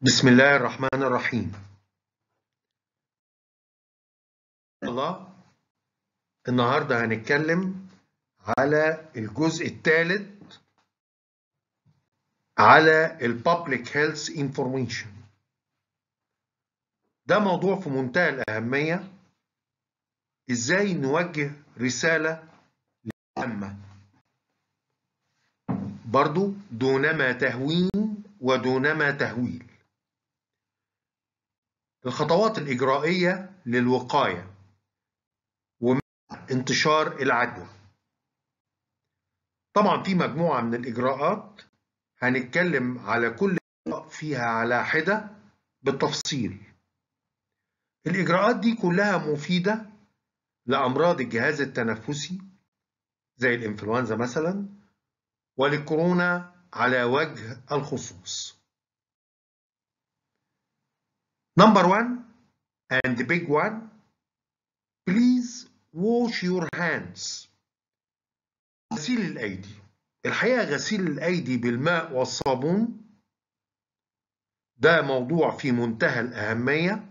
بسم الله الرحمن الرحيم الله النهارده هنتكلم على الجزء الثالث على البابليك هيلث انفورميشن ده موضوع في منتهى الأهمية ازاي نوجه رسالة للعامة برضو دونما تهوين ودونما تهويل الخطوات الإجرائية للوقاية ومنع انتشار العدوى طبعا في مجموعة من الإجراءات هنتكلم على كل إجراء فيها على حدة بالتفصيل الإجراءات دي كلها مفيدة لأمراض الجهاز التنفسي زي الإنفلونزا مثلا وللكورونا على وجه الخصوص Number one and the big one, please wash your hands. غسيل الأيدي. الحقيقة غسيل الأيدي بالماء والصابون ده موضوع في منتهى الأهمية.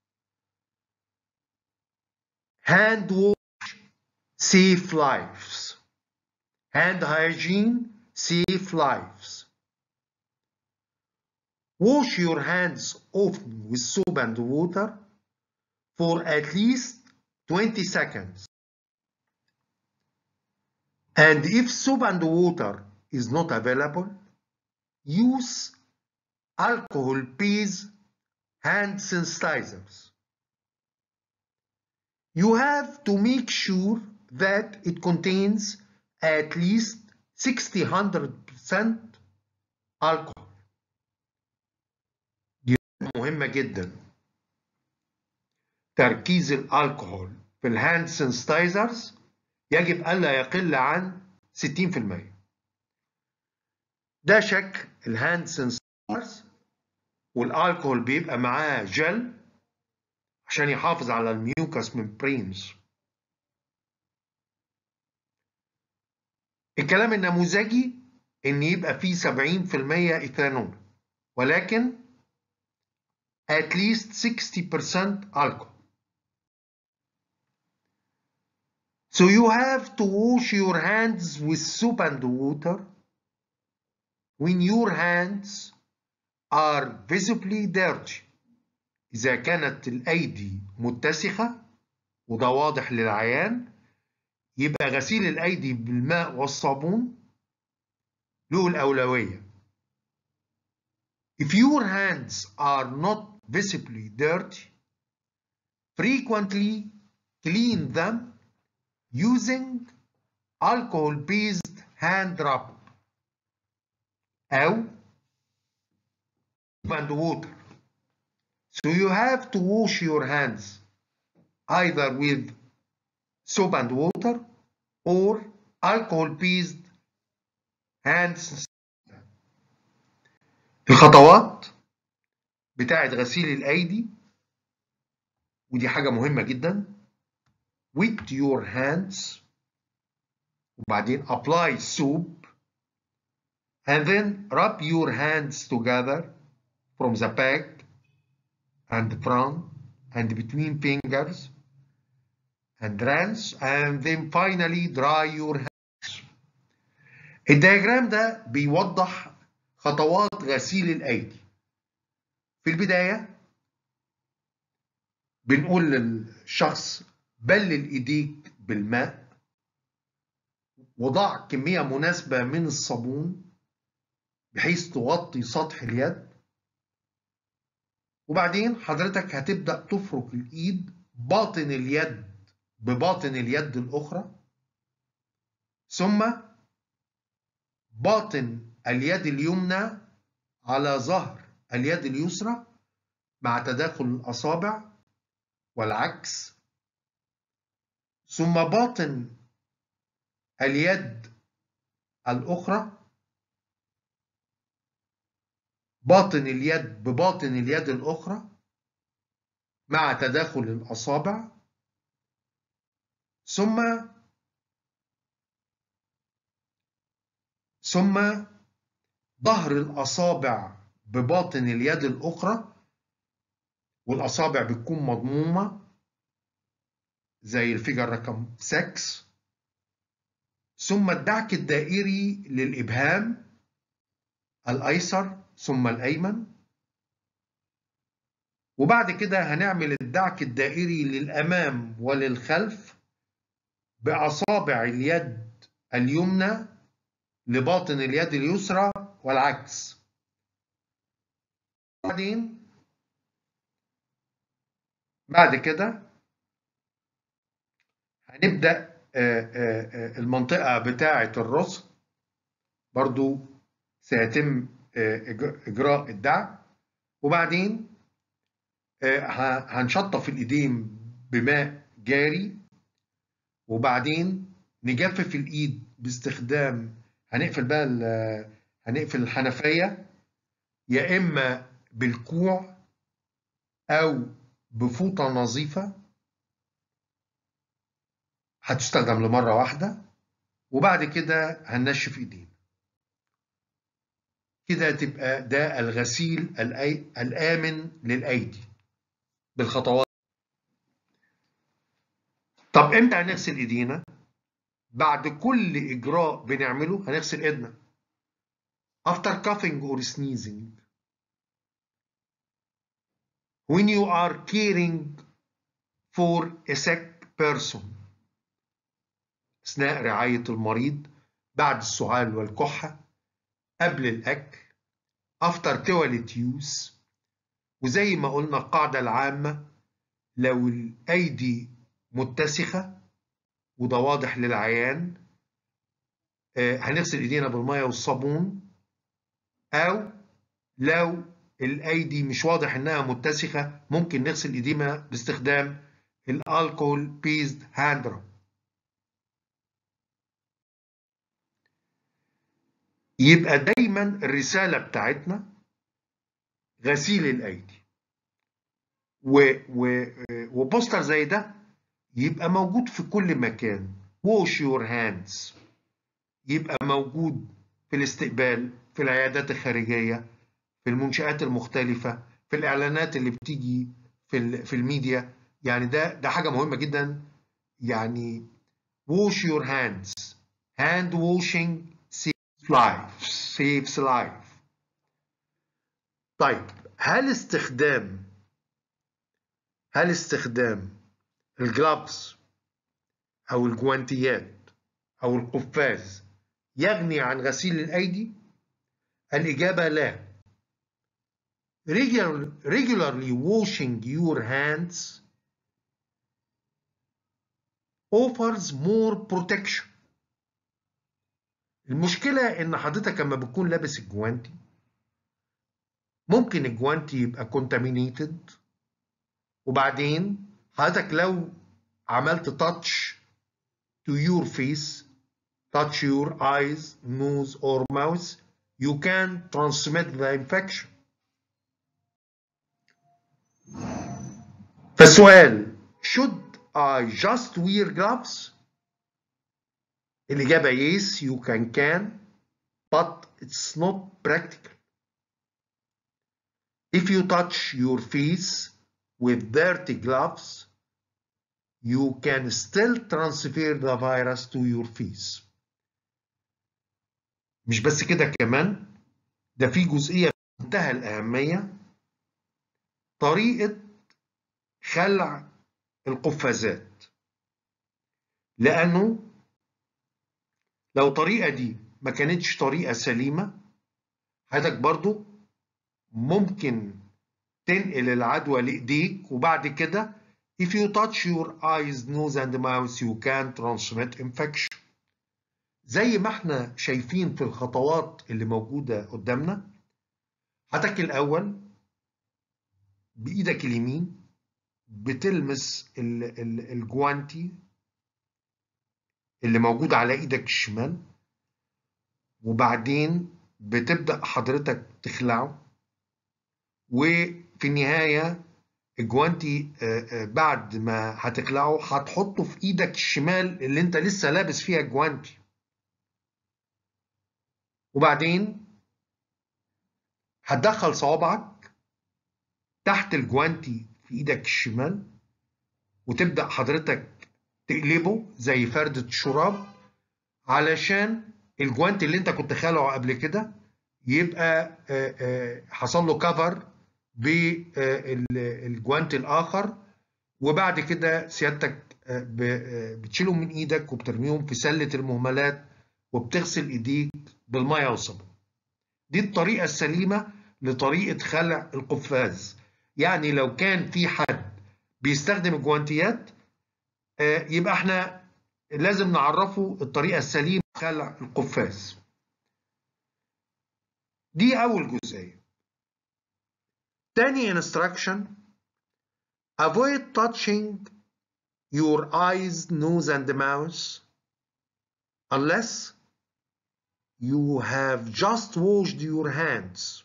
Hand wash save lives. Hand hygiene save lives. Wash your hands often with soap and water for at least 20 seconds. And if soap and water is not available, use alcohol-based hand sanitizers. You have to make sure that it contains at least 60-100% alcohol. مهمة جدا تركيز الكحول في الهاند سنسيتايزرز يجب ألا يقل عن 60% ده شكل الهاند سنسيتايزرز والالكحول بيبقى معاه جل عشان يحافظ على الميوكس ممبرينز الكلام النموذجي ان يبقى فيه 70% ايثانول ولكن at least 60% alcohol. So you have to wash your hands with soap and water when your hands are visibly dirty. إذا كانت الأيدي متسخة وده واضح للعيان يبقى غسيل الأيدي بالماء والصابون له الأولوية. If your hands are not visibly dirty, frequently clean them using alcohol-based hand rub أو and water. So you have to wash your hands either with soap and water or alcohol-based hands. الخطوات بتاعة غسيل الأيدي ودي حاجة مهمة جدا with your hands وبعدين apply soap and then rub your hands together from the back and front and between fingers and rinse and then finally dry your hands الدياجرام ده بيوضح خطوات غسيل الأيدي في البداية بنقول للشخص بلل ايديك بالماء وضع كمية مناسبة من الصابون بحيث تغطي سطح اليد وبعدين حضرتك هتبدأ تفرك الإيد باطن اليد بباطن اليد الأخرى ثم باطن اليد اليمنى على ظهر اليد اليسرى مع تداخل الأصابع والعكس ثم باطن اليد الأخرى باطن اليد بباطن اليد الأخرى مع تداخل الأصابع ثم ثم ظهر الأصابع بباطن اليد الأخرى والأصابع بتكون مضمومة زي الفيجر رقم 6 ثم الدعك الدائري للإبهام الأيسر ثم الأيمن وبعد كده هنعمل الدعك الدائري للأمام وللخلف بأصابع اليد اليمنى لباطن اليد اليسرى والعكس بعدين بعد كده هنبدأ المنطقة بتاعة الرسل برضو سيتم إجراء الدعك وبعدين هنشطف الإيدين بماء جاري وبعدين نجفف الإيد باستخدام هنقفل بقى هنقفل الحنفية يا إما بالكوع أو بفوطة نظيفة هتستخدم لمرة واحدة وبعد كده هننشف ايدينا كده تبقى ده الغسيل الآمن للأيدي بالخطوات طب امتى هنغسل ايدينا؟ بعد كل إجراء بنعمله هنغسل ايدنا after coughing or sneezing when you are caring for a sick person أثناء رعاية المريض بعد السعال والكحة قبل الأكل after toilet use وزي ما قلنا القاعدة العامة لو الأيدي متسخة وده واضح للعيان هنغسل ايدينا بالمية والصابون أو لو الأيدي مش واضح إنها متسخة ممكن نغسل ايدينا باستخدام الألكول بيزد هاند رب يبقى دايما الرسالة بتاعتنا غسيل الأيدي و و وبوستر زي ده يبقى موجود في كل مكان wash your hands يبقى موجود في الاستقبال في العيادات الخارجية في المنشآت المختلفة في الإعلانات اللي بتيجي في في الميديا يعني ده ده حاجة مهمة جدا يعني wash your hands hand washing life saves life طيب هل استخدام هل استخدام الجلافز او الجوانتيات او القفاز يغني عن غسيل الايدي الاجابه لا regularly washing your hands offers more protection المشكلة إن حضرتك لما بتكون لابس الجوانتي ممكن الجوانتي يبقى contaminated وبعدين حضرتك لو عملت touch to your face touch your eyes nose or mouth you can transmit the infection فالسؤال should I just wear gloves الإجابة yes you can can but it's not practical if you touch your face with dirty gloves you can still transfer the virus to your face مش بس كده كمان ده في جزئية منتهى الأهمية طريقة خلع القفازات لأنه لو الطريقة دي ما كانتش طريقة سليمة حضرتك برضو ممكن تنقل العدوى لإيديك وبعد كده if you touch your eyes, nose and mouth you can transmit infection زي ما احنا شايفين في الخطوات اللي موجودة قدامنا حضرتك الأول بإيدك اليمين بتلمس الجوانتي اللي موجود على ايدك الشمال وبعدين بتبدأ حضرتك تخلعه وفي النهاية الجوانتي بعد ما هتخلعه هتحطه في ايدك الشمال اللي انت لسه لابس فيها الجوانتي وبعدين هتدخل صوابعك تحت الجوانتي في ايدك الشمال وتبدأ حضرتك تقلبه زي فردة الشراب علشان الجوانتي اللي انت كنت خالعه قبل كده يبقى حصل له كفر بالجوانتي الاخر وبعد كده سيادتك بتشيلهم من ايدك وبترميهم في سله المهملات وبتغسل ايديك بالميه والصابون دي الطريقه السليمه لطريقه خلع القفاز يعني لو كان في حد بيستخدم الجوانتيات يبقى احنا لازم نعرفه الطريقه السليمه خلع القفاز دي اول جزئيه تاني instruction avoid touching your eyes, nose and mouth unless you have just washed your hands.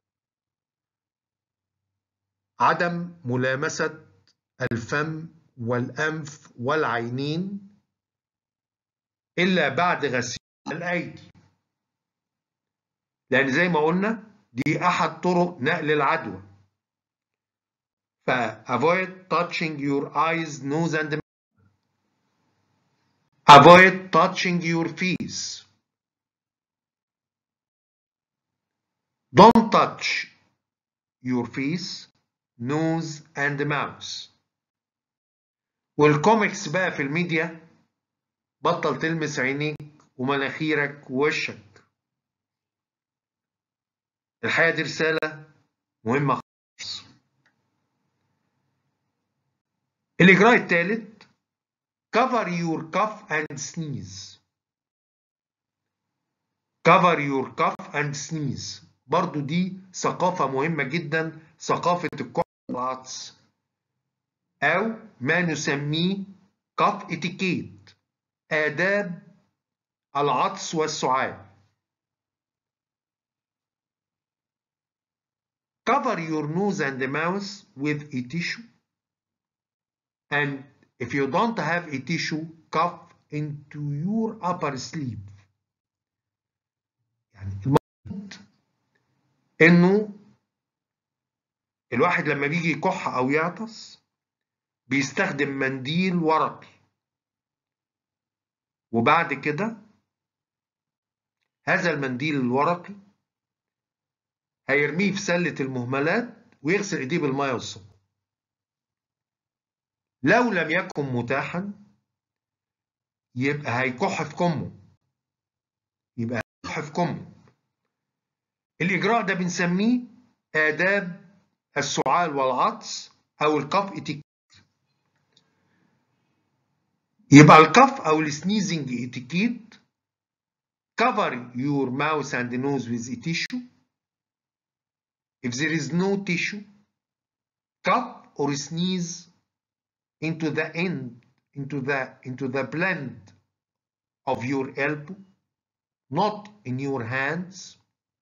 عدم ملامسة الفم والأنف والعينين إلا بعد غسيل الأيدي. لأن زي ما قلنا دي أحد طرق نقل العدوى. ف avoid touching your eyes, nose and mouth. Avoid touching your face. Don't touch your face, nose and mouth. والكوميكس بقى في الميديا بطل تلمس عينيك ومناخيرك ووشك. الحقيقة دي رسالة مهمة خالص. الإجراء الثالث cover your cough and sneeze cover your cough and sneeze برضو دي ثقافة مهمة جدا ثقافة الكح والعطس أو ما نسميه cough etiquette آداب العطس والسعال cover your nose and mouth with a tissue and if you don't have a tissue cuff into your upper sleeve يعني المفروض انه الواحد لما بيجي يكح او يعطس بيستخدم منديل ورقي وبعد كده هذا المنديل الورقي هيرميه في سلة المهملات ويغسل ايديه بالميه والصابون لو لم يكن متاحا يبقى هيكح في كمه يبقى هيكح في كمه الإجراء ده بنسميه آداب السعال والعطس أو الكف اتيكيت يبقى الكف أو السنيزنج اتيكيت cover your mouth and nose with a tissue if there is no tissue cough or sneeze into the end into the into the blend of your elbow not in your hands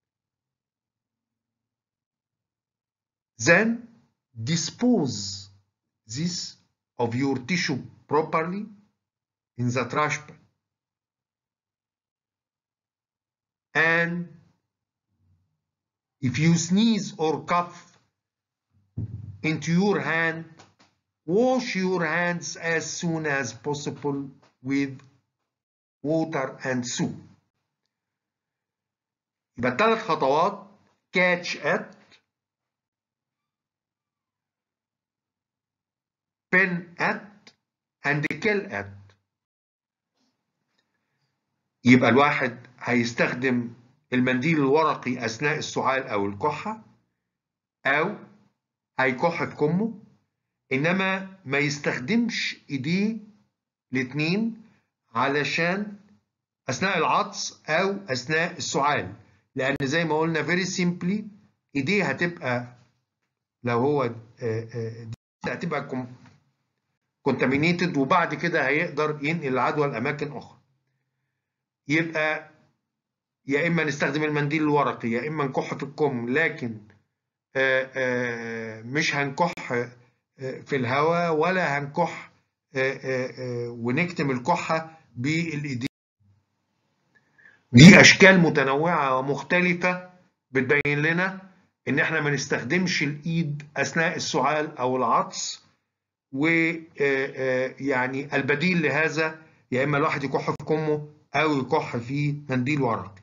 then dispose this of your tissue properly in the trash bin and if you sneeze or cough into your hand wash your hands as soon as possible with water and soap يبقى الثلاث خطوات catch at pin at and kill at يبقى الواحد هيستخدم المنديل الورقي أثناء السعال أو الكحة أو هيكح في كمه إنما ما يستخدمش إيديه الاتنين علشان أثناء العطس أو أثناء السعال لأن زي ما قلنا very simply إيديه هتبقى لو هو هتبقى contaminated وبعد كده هيقدر ينقل العدوى لأماكن أخرى يبقى يا إما نستخدم المنديل الورقي يا إما نكح في الكم لكن آآ آآ مش هنكح في الهواء ولا هنكح ونكتم الكحة بالإيدين دي أشكال متنوعة ومختلفة بتبين لنا ان احنا ما نستخدمش الايد اثناء السعال او العطس ويعني البديل لهذا يا اما الواحد يكح في كمه او يكح في منديل ورقي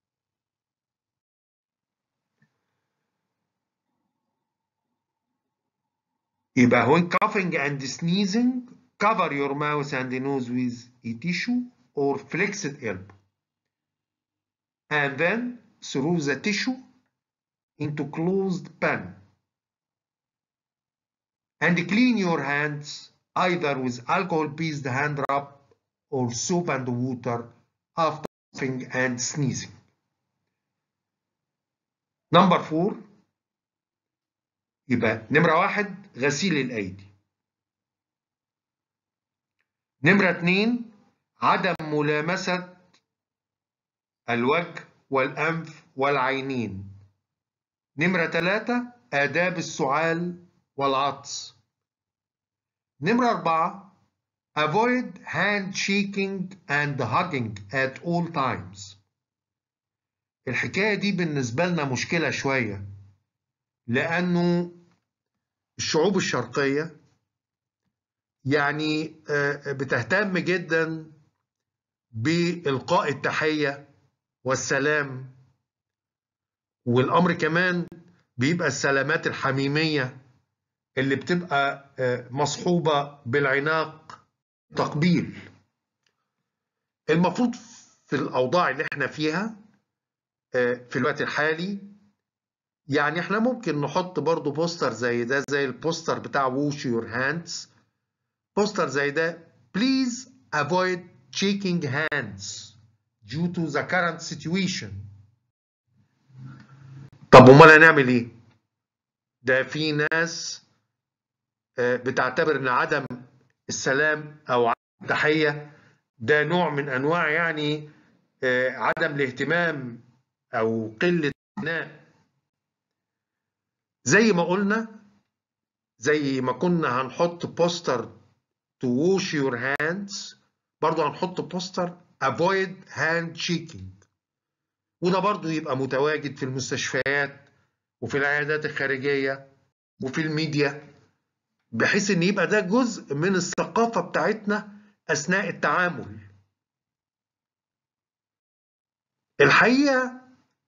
يبقى when coughing and sneezing cover your mouth and nose with a tissue or flexed elbow and then through the tissue into closed pan and clean your hands either with alcohol-based hand rub or soap and water after coughing and sneezing. Number four يبقى نمرة واحد غسيل الأيدي. نمرة اتنين عدم ملامسة الوجه والأنف والعينين. نمرة ثلاثة آداب السعال والعطس. نمرة أربعة avoid handshaking and hugging at all times. الحكاية دي بالنسبة لنا مشكلة شوية لأنه الشعوب الشرقية يعني بتهتم جدا بإلقاء التحية والسلام والأمر كمان بيبقى السلامات الحميمية اللي بتبقى مصحوبة بالعناق تقبيل المفروض في الأوضاع اللي احنا فيها في الوقت الحالي يعني احنا ممكن نحط برضو بوستر زي ده زي البوستر بتاع wash your hands بوستر زي ده please avoid shaking hands due to the current situation طب امال هنعمل ايه ده في ناس بتعتبر ان عدم السلام او عدم التحيه ده نوع من انواع يعني عدم الاهتمام او قله الاعتناء زي ما قلنا زي ما كنا هنحط بوستر to wash your hands برضو هنحط بوستر avoid hand shaking وده برضو يبقى متواجد في المستشفيات وفي العيادات الخارجية وفي الميديا بحيث ان يبقى ده جزء من الثقافة بتاعتنا اثناء التعامل الحقيقة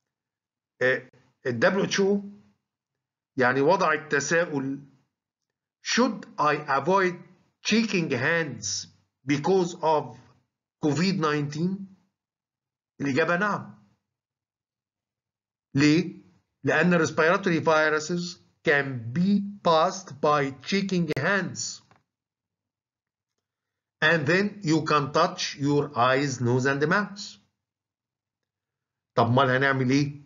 ال WHO يعني وضع التساؤل should I avoid shaking hands because of COVID-19 الإجابة نعم ليه؟ لأن respiratory viruses can be passed by shaking hands and then you can touch your eyes, nose and mouth طب ما هنعمل ايه؟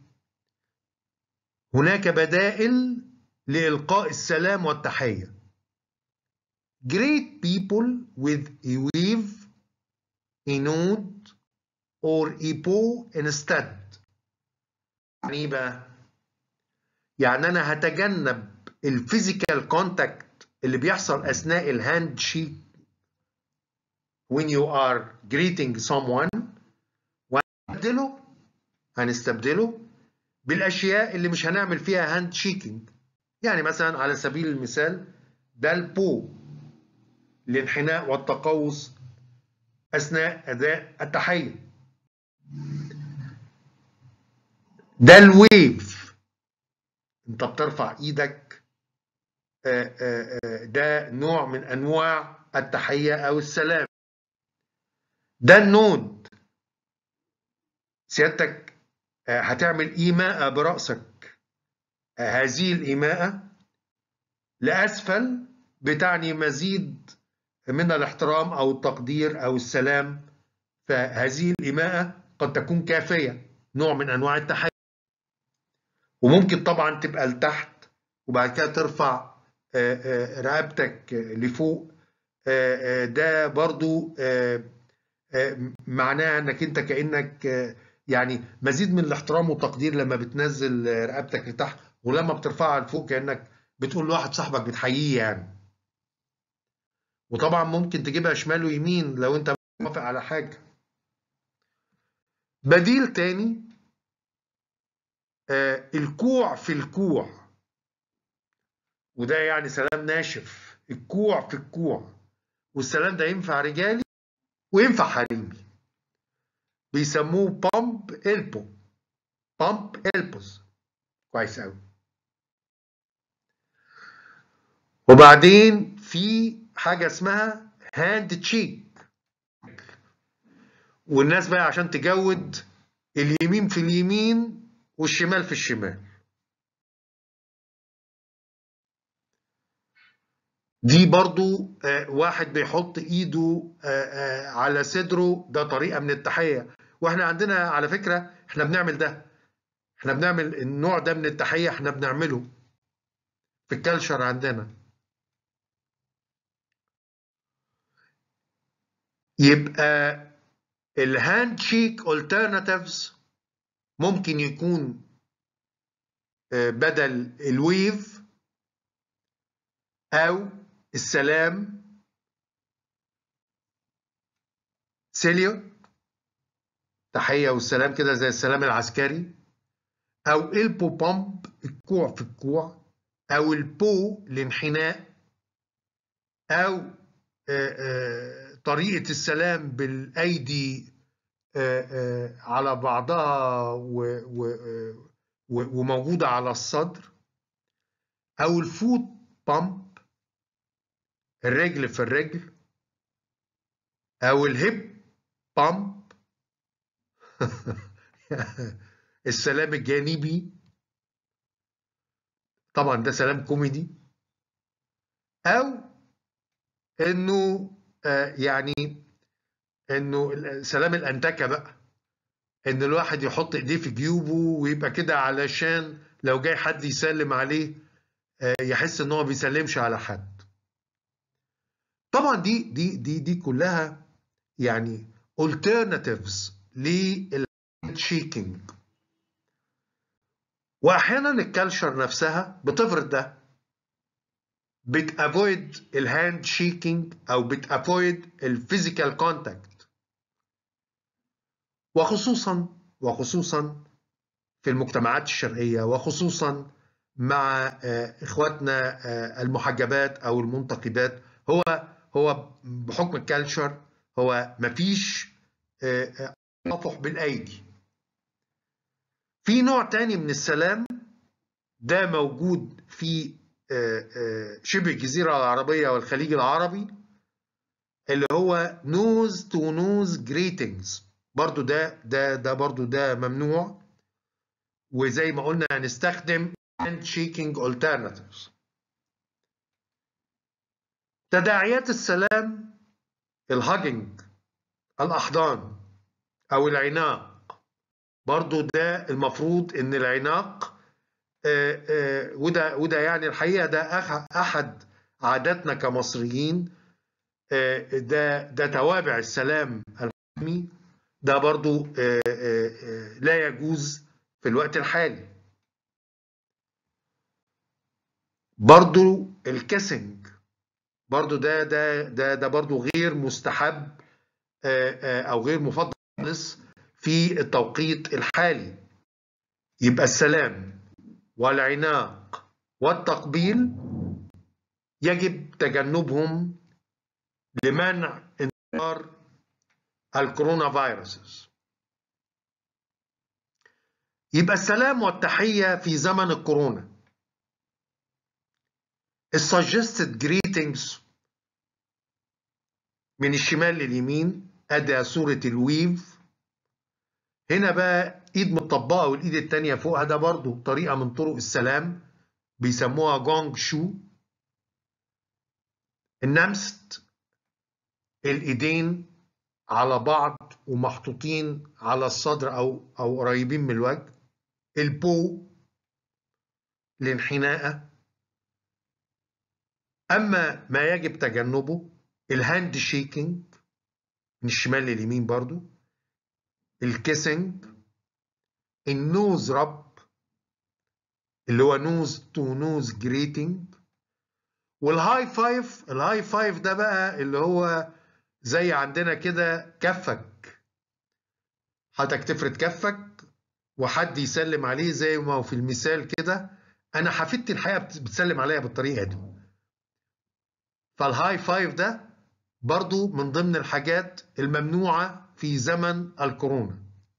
هناك بدائل لإلقاء السلام والتحية. Greet people with a wave, a nod, or a paw instead. يعني ايه بقى؟ يعني أنا هتجنب الفيزيكال كونتاكت اللي بيحصل أثناء الهاند شيك when you are greeting someone وهنستبدله هنستبدله بالاشياء اللي مش هنعمل فيها هاند شيكينج يعني مثلا على سبيل المثال ده البو الانحناء والتقوس اثناء اداء التحيه ده الويف انت بترفع ايدك ده نوع من انواع التحيه او السلام ده النود سيادتك هتعمل إيماءة برأسك هذه الإيماءة لأسفل بتعني مزيد من الاحترام أو التقدير أو السلام فهذه الإيماءة قد تكون كافية نوع من أنواع التحية وممكن طبعا تبقى لتحت وبعد كده ترفع رقبتك لفوق ده برضو معناه انك انت كانك يعني مزيد من الاحترام والتقدير لما بتنزل رقبتك لتحت ولما بترفعها لفوق كانك بتقول لواحد صاحبك بتحييه يعني وطبعا ممكن تجيبها شمال ويمين لو انت موافق على حاجه بديل تاني آه الكوع في الكوع وده يعني سلام ناشف الكوع في الكوع والسلام ده ينفع رجالي وينفع حريمي بيسموه بامب البو بامب البوز كويس قوي وبعدين في حاجه اسمها هاند تشيك والناس بقى عشان تجود اليمين في اليمين والشمال في الشمال دي برضو واحد بيحط ايده على صدره ده طريقة من التحية واحنا عندنا على فكرة احنا بنعمل ده احنا بنعمل النوع ده من التحية احنا بنعمله في الكالشر عندنا يبقى الهاند شيك alternatives ممكن يكون بدل الويف او السلام سيليو تحية والسلام كده زي السلام العسكري أو البو بامب الكوع في الكوع أو البو الانحناء أو آآ آآ طريقة السلام بالأيدي آآ على بعضها و و وموجودة على الصدر أو الفوت بامب الرجل في الرجل أو الهيب بامب السلام الجانبي طبعا ده سلام كوميدي او انه آه يعني انه سلام الانتكه بقى ان الواحد يحط ايديه في جيوبه ويبقى كده علشان لو جاي حد يسلم عليه آه يحس ان هو بيسلمش على حد طبعا دي دي دي دي كلها يعني alternatives للشيكينج واحيانا الكالشر نفسها بتفرض ده بتافويد الهاند شيكينج او بتافويد الفيزيكال كونتاكت وخصوصا وخصوصا في المجتمعات الشرقيه وخصوصا مع اخواتنا المحجبات او المنتقبات هو هو بحكم الكالتشر هو مفيش تطفح بالايدي في نوع تاني من السلام ده موجود في شبه الجزيرة العربية والخليج العربي اللي هو نوز تو نوز جريتنجز برضو ده ده ده برضو ده ممنوع وزي ما قلنا هنستخدم hand shaking alternatives تداعيات السلام الهاجنج الأحضان أو العناق برضو ده المفروض إن العناق آآ آآ وده وده يعني الحقيقة ده أحد عاداتنا كمصريين ده ده توابع السلام الحكمي ده برضو آآ لا يجوز في الوقت الحالي برضو الكيسنج برضو ده ده ده ده برضو غير مستحب او غير مفضل في التوقيت الحالي يبقى السلام والعناق والتقبيل يجب تجنبهم لمنع انتشار الكورونا فيروسز يبقى السلام والتحية في زمن الكورونا السجستد جريتنجز من الشمال لليمين ادي صورة الويف هنا بقى ايد متطبقة والايد التانية فوقها ده برضو طريقة من طرق السلام بيسموها جونج شو النمست الايدين على بعض ومحطوطين على الصدر او او قريبين من الوجه البو الانحناءة اما ما يجب تجنبه الهاند شيكينج من الشمال لليمين برضو الكيسنج النوز رب اللي هو نوز تو نوز جريتنج والهاي فايف الهاي فايف ده بقى اللي هو زي عندنا كده كفك حضرتك تفرد كفك وحد يسلم عليه زي ما هو في المثال كده انا حفيدتي الحقيقه بتسلم عليا بالطريقه دي فالهاي فايف ده برضو من ضمن الحاجات الممنوعه في زمن الكورونا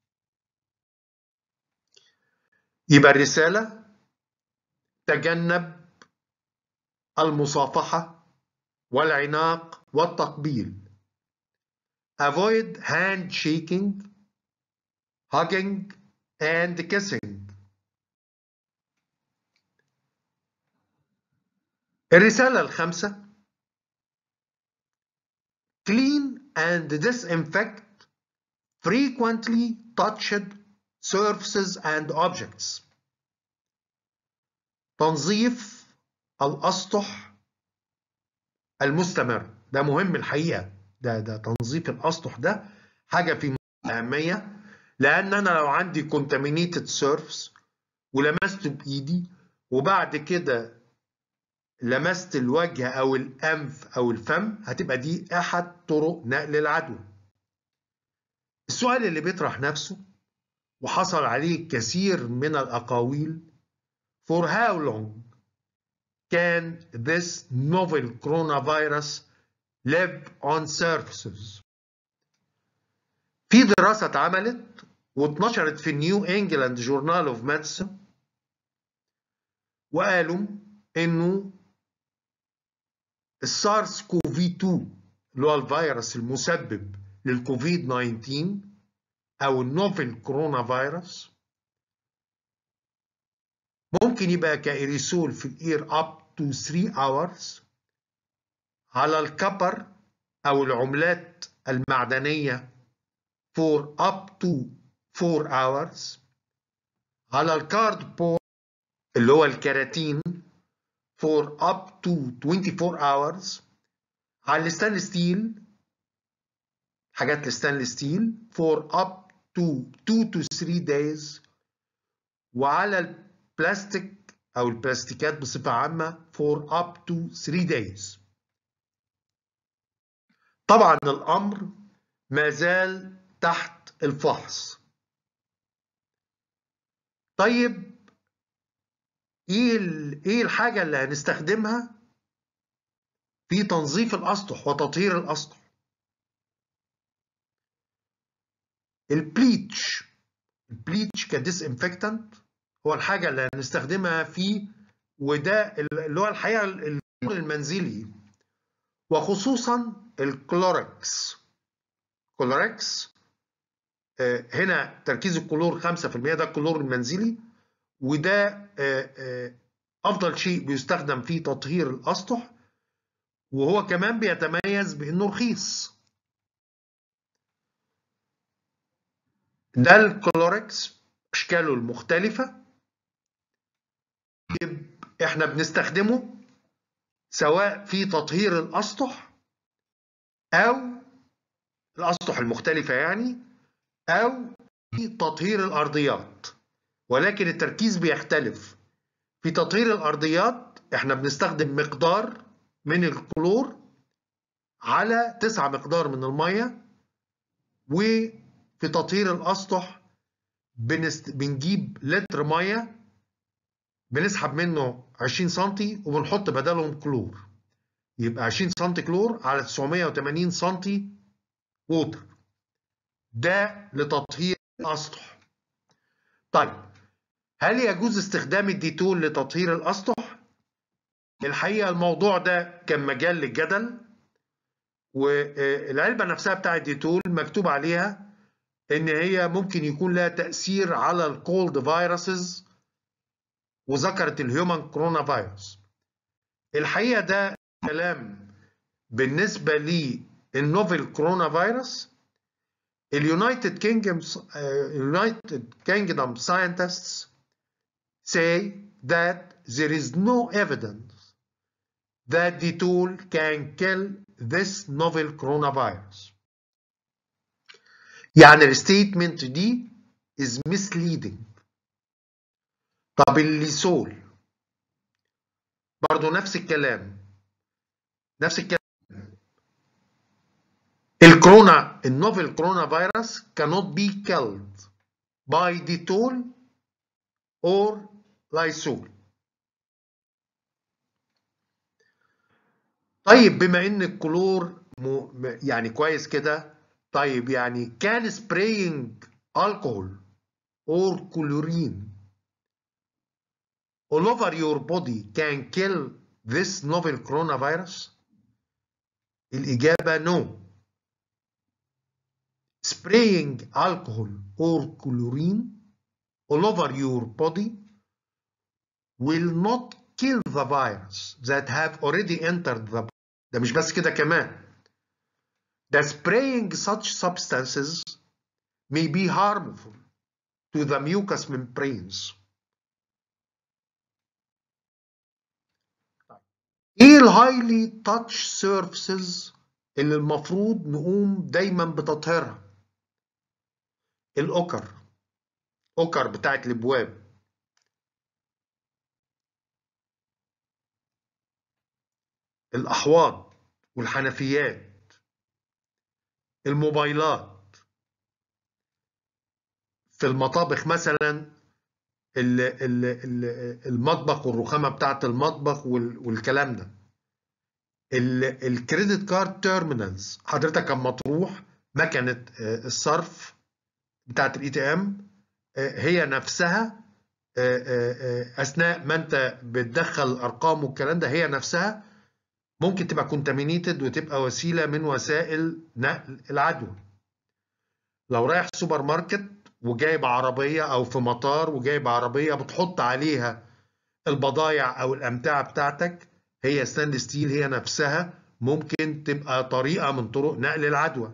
يبقى الرساله تجنب المصافحه والعناق والتقبيل avoid handshaking hugging and kissing الرسالة الخامسة clean and disinfect frequently touched surfaces and objects تنظيف الأسطح المستمر ده مهم الحقيقة ده ده تنظيف الأسطح ده حاجة في أهمية لأن أنا لو عندي contaminated surface ولمسته بإيدي وبعد كده لمست الوجه أو الأنف أو الفم هتبقى دي أحد طرق نقل العدوى. السؤال اللي بيطرح نفسه وحصل عليه كثير من الأقاويل For how long can this novel coronavirus live on surfaces? في دراسة اتعملت واتنشرت في نيو انجلاند جورنال اوف ميديسن وقالوا انه السارس كوفي 2 اللي هو الفيروس المسبب للكوفيد 19 او النوفل كورونا فيروس ممكن يبقى كايريسول في الاير اب تو 3 hours على الكبر او العملات المعدنيه for up to 4 hours على الكارد بورد اللي هو الكراتين for up to 24 hours على الستانلس ستيل حاجات الستانلس ستيل for up to 2 to 3 days وعلى البلاستيك او البلاستيكات بصفة عامة for up to 3 days طبعا الامر ما زال تحت الفحص طيب ايه ايه الحاجه اللي هنستخدمها في تنظيف الاسطح وتطهير الاسطح البليتش البليتش كديس انفكتنت هو الحاجه اللي هنستخدمها فيه وده اللي هو الحقيقه المنزلي وخصوصا الكلوركس كلوركس هنا تركيز الكلور 5% ده الكلور المنزلي وده افضل شيء بيستخدم في تطهير الاسطح وهو كمان بيتميز بانه رخيص ده الكلوركس اشكاله المختلفه احنا بنستخدمه سواء في تطهير الاسطح او الاسطح المختلفه يعني او في تطهير الارضيات ولكن التركيز بيختلف في تطهير الارضيات احنا بنستخدم مقدار من الكلور على تسعة مقدار من المية وفي تطهير الاسطح بنست... بنجيب لتر مية بنسحب منه 20 سنتي وبنحط بدلهم كلور يبقى 20 سنتي كلور على 980 سنتي ووتر ده لتطهير الاسطح طيب هل يجوز استخدام الديتول لتطهير الاسطح الحقيقه الموضوع ده كان مجال للجدل والعلبه نفسها بتاعه الديتول مكتوب عليها ان هي ممكن يكون لها تاثير على الكولد فيروسز وذكرت الهيومن كورونا فيروس الحقيقه ده كلام بالنسبه للنوفل كورونا فيروس اليونايتد كينجدم United Kingdom scientists say that there is no evidence that the tool can kill this novel coronavirus. يعني الستيتمنت دي is misleading. طب الليسول برضو نفس الكلام نفس الكلام الكورونا النوفل كورونا فيروس cannot be killed by Dettol or Lysol طيب بما ان الكلور يعني كويس كده طيب يعني كان spraying alcohol or chlorine all over your body can kill this novel coronavirus الإجابة no spraying alcohol or chlorine all over your body will not kill the virus that have already entered the body. ده مش بس كده كمان The spraying such substances may be harmful to the mucous membranes. ايه الهايلي تاتش سيرفيسز اللي المفروض نقوم دايما بتطهيرها الاوكر اوكر بتاعت الابواب الاحواض والحنفيات الموبايلات في المطابخ مثلا المطبخ والرخامه بتاعه المطبخ والكلام ده الكريدت كارد تيرمينالز حضرتك اما تروح مكنه الصرف بتاعه الاي تي ام هي نفسها اثناء ما انت بتدخل الارقام والكلام ده هي نفسها ممكن تبقى كونتامينيتد وتبقى وسيله من وسائل نقل العدوى لو رايح سوبر ماركت وجايب عربيه او في مطار وجايب عربيه بتحط عليها البضايع او الامتعه بتاعتك هي ستانلس ستيل هي نفسها ممكن تبقى طريقه من طرق نقل العدوى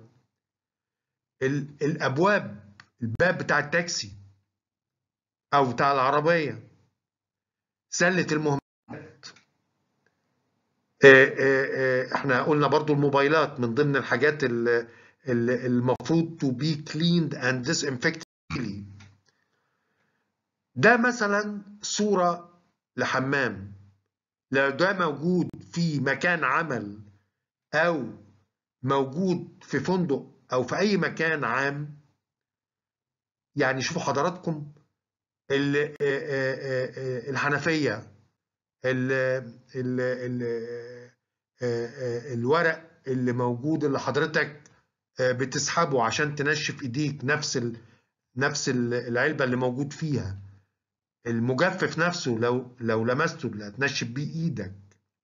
الابواب الباب بتاع التاكسي او بتاع العربيه سله المهمات احنا قلنا برضو الموبايلات من ضمن الحاجات اللي المفروض to be cleaned and disinfected ده مثلا صورة لحمام لو ده موجود في مكان عمل أو موجود في فندق أو في أي مكان عام يعني شوفوا حضراتكم الحنفية ال ال ال الورق اللي موجود اللي حضرتك بتسحبه عشان تنشف ايديك نفس ال... نفس العلبه اللي موجود فيها المجفف نفسه لو لو لمسته اللي هتنشف بيه ايدك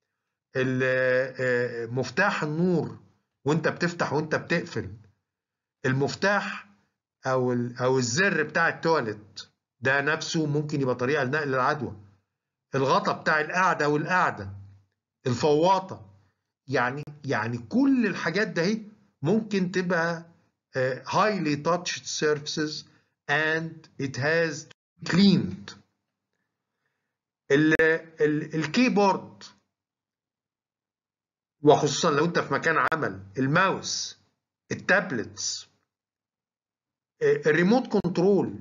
مفتاح النور وانت بتفتح وانت بتقفل المفتاح او او الزر بتاع التواليت ده نفسه ممكن يبقى طريقه لنقل العدوى الغطا بتاع القعده والقعده الفواطه يعني يعني كل الحاجات ده هي ممكن تبقى uh, highly touched surfaces and it has cleaned الكيبورد وخصوصا لو انت في مكان عمل الماوس التابلتس الريموت كنترول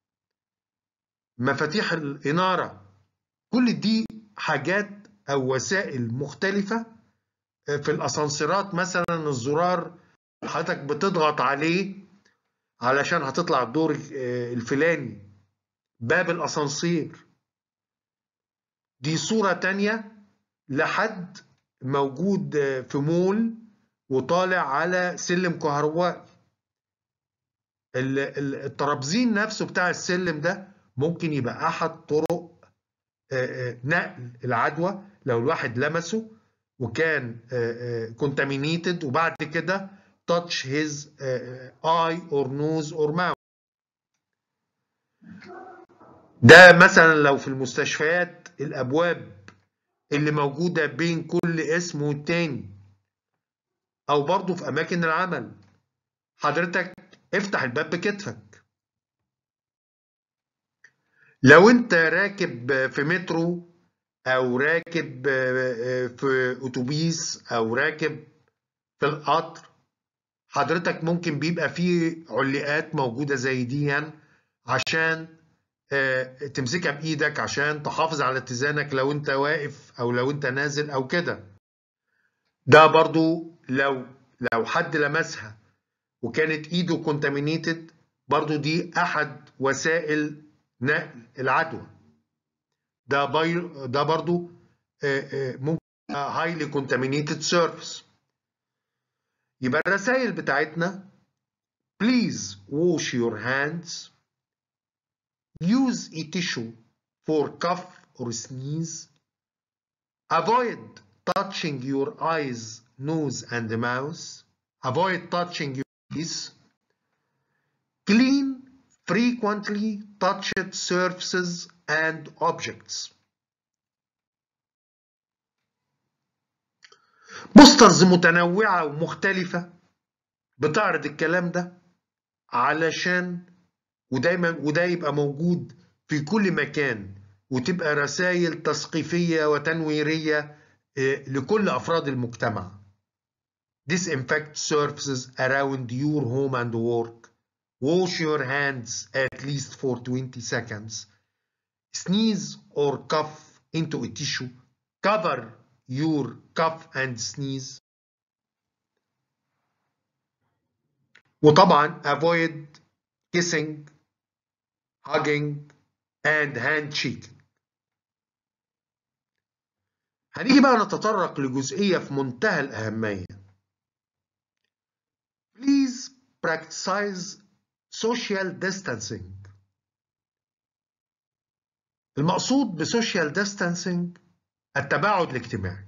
مفاتيح الإنارة كل دي حاجات أو وسائل مختلفة في الأسانسيرات مثلا الزرار حضرتك بتضغط عليه علشان هتطلع الدور الفلاني باب الأسانسير دي صورة تانية لحد موجود في مول وطالع على سلم كهربائي الترابزين نفسه بتاع السلم ده ممكن يبقى أحد طرق نقل العدوى لو الواحد لمسه وكان contaminated وبعد كده touch his eye or nose or mouth ده مثلا لو في المستشفيات الابواب اللي موجوده بين كل اسم والتاني او برضه في اماكن العمل حضرتك افتح الباب بكتفك لو انت راكب في مترو او راكب في اتوبيس او راكب في القطر حضرتك ممكن بيبقى فيه علقات موجوده زي دي عشان تمسكها بايدك عشان تحافظ على اتزانك لو انت واقف او لو انت نازل او كده ده برضو لو لو حد لمسها وكانت ايده كونتامينيتد برضو دي أحد وسائل نقل العدوى ده باي ده برضو ممكن highly contaminated surface يبقى الرسائل بتاعتنا please wash your hands use a tissue for cough or sneeze avoid touching your eyes nose and mouth avoid touching your face clean frequently touched surfaces and objects بوسترز متنوعة ومختلفة بتعرض الكلام ده علشان ودايما وده يبقى موجود في كل مكان وتبقى رسائل تثقيفية وتنويرية لكل أفراد المجتمع. Disinfect surfaces around your home and work. Wash your hands at least for 20 seconds. Sneeze or cough into a tissue. Cover your cough and sneeze. وطبعا avoid kissing, hugging and handshaking. هنيجي بقى نتطرق لجزئية في منتهى الأهمية. Please practice social distancing. المقصود بسوشيال distancing التباعد الاجتماعي.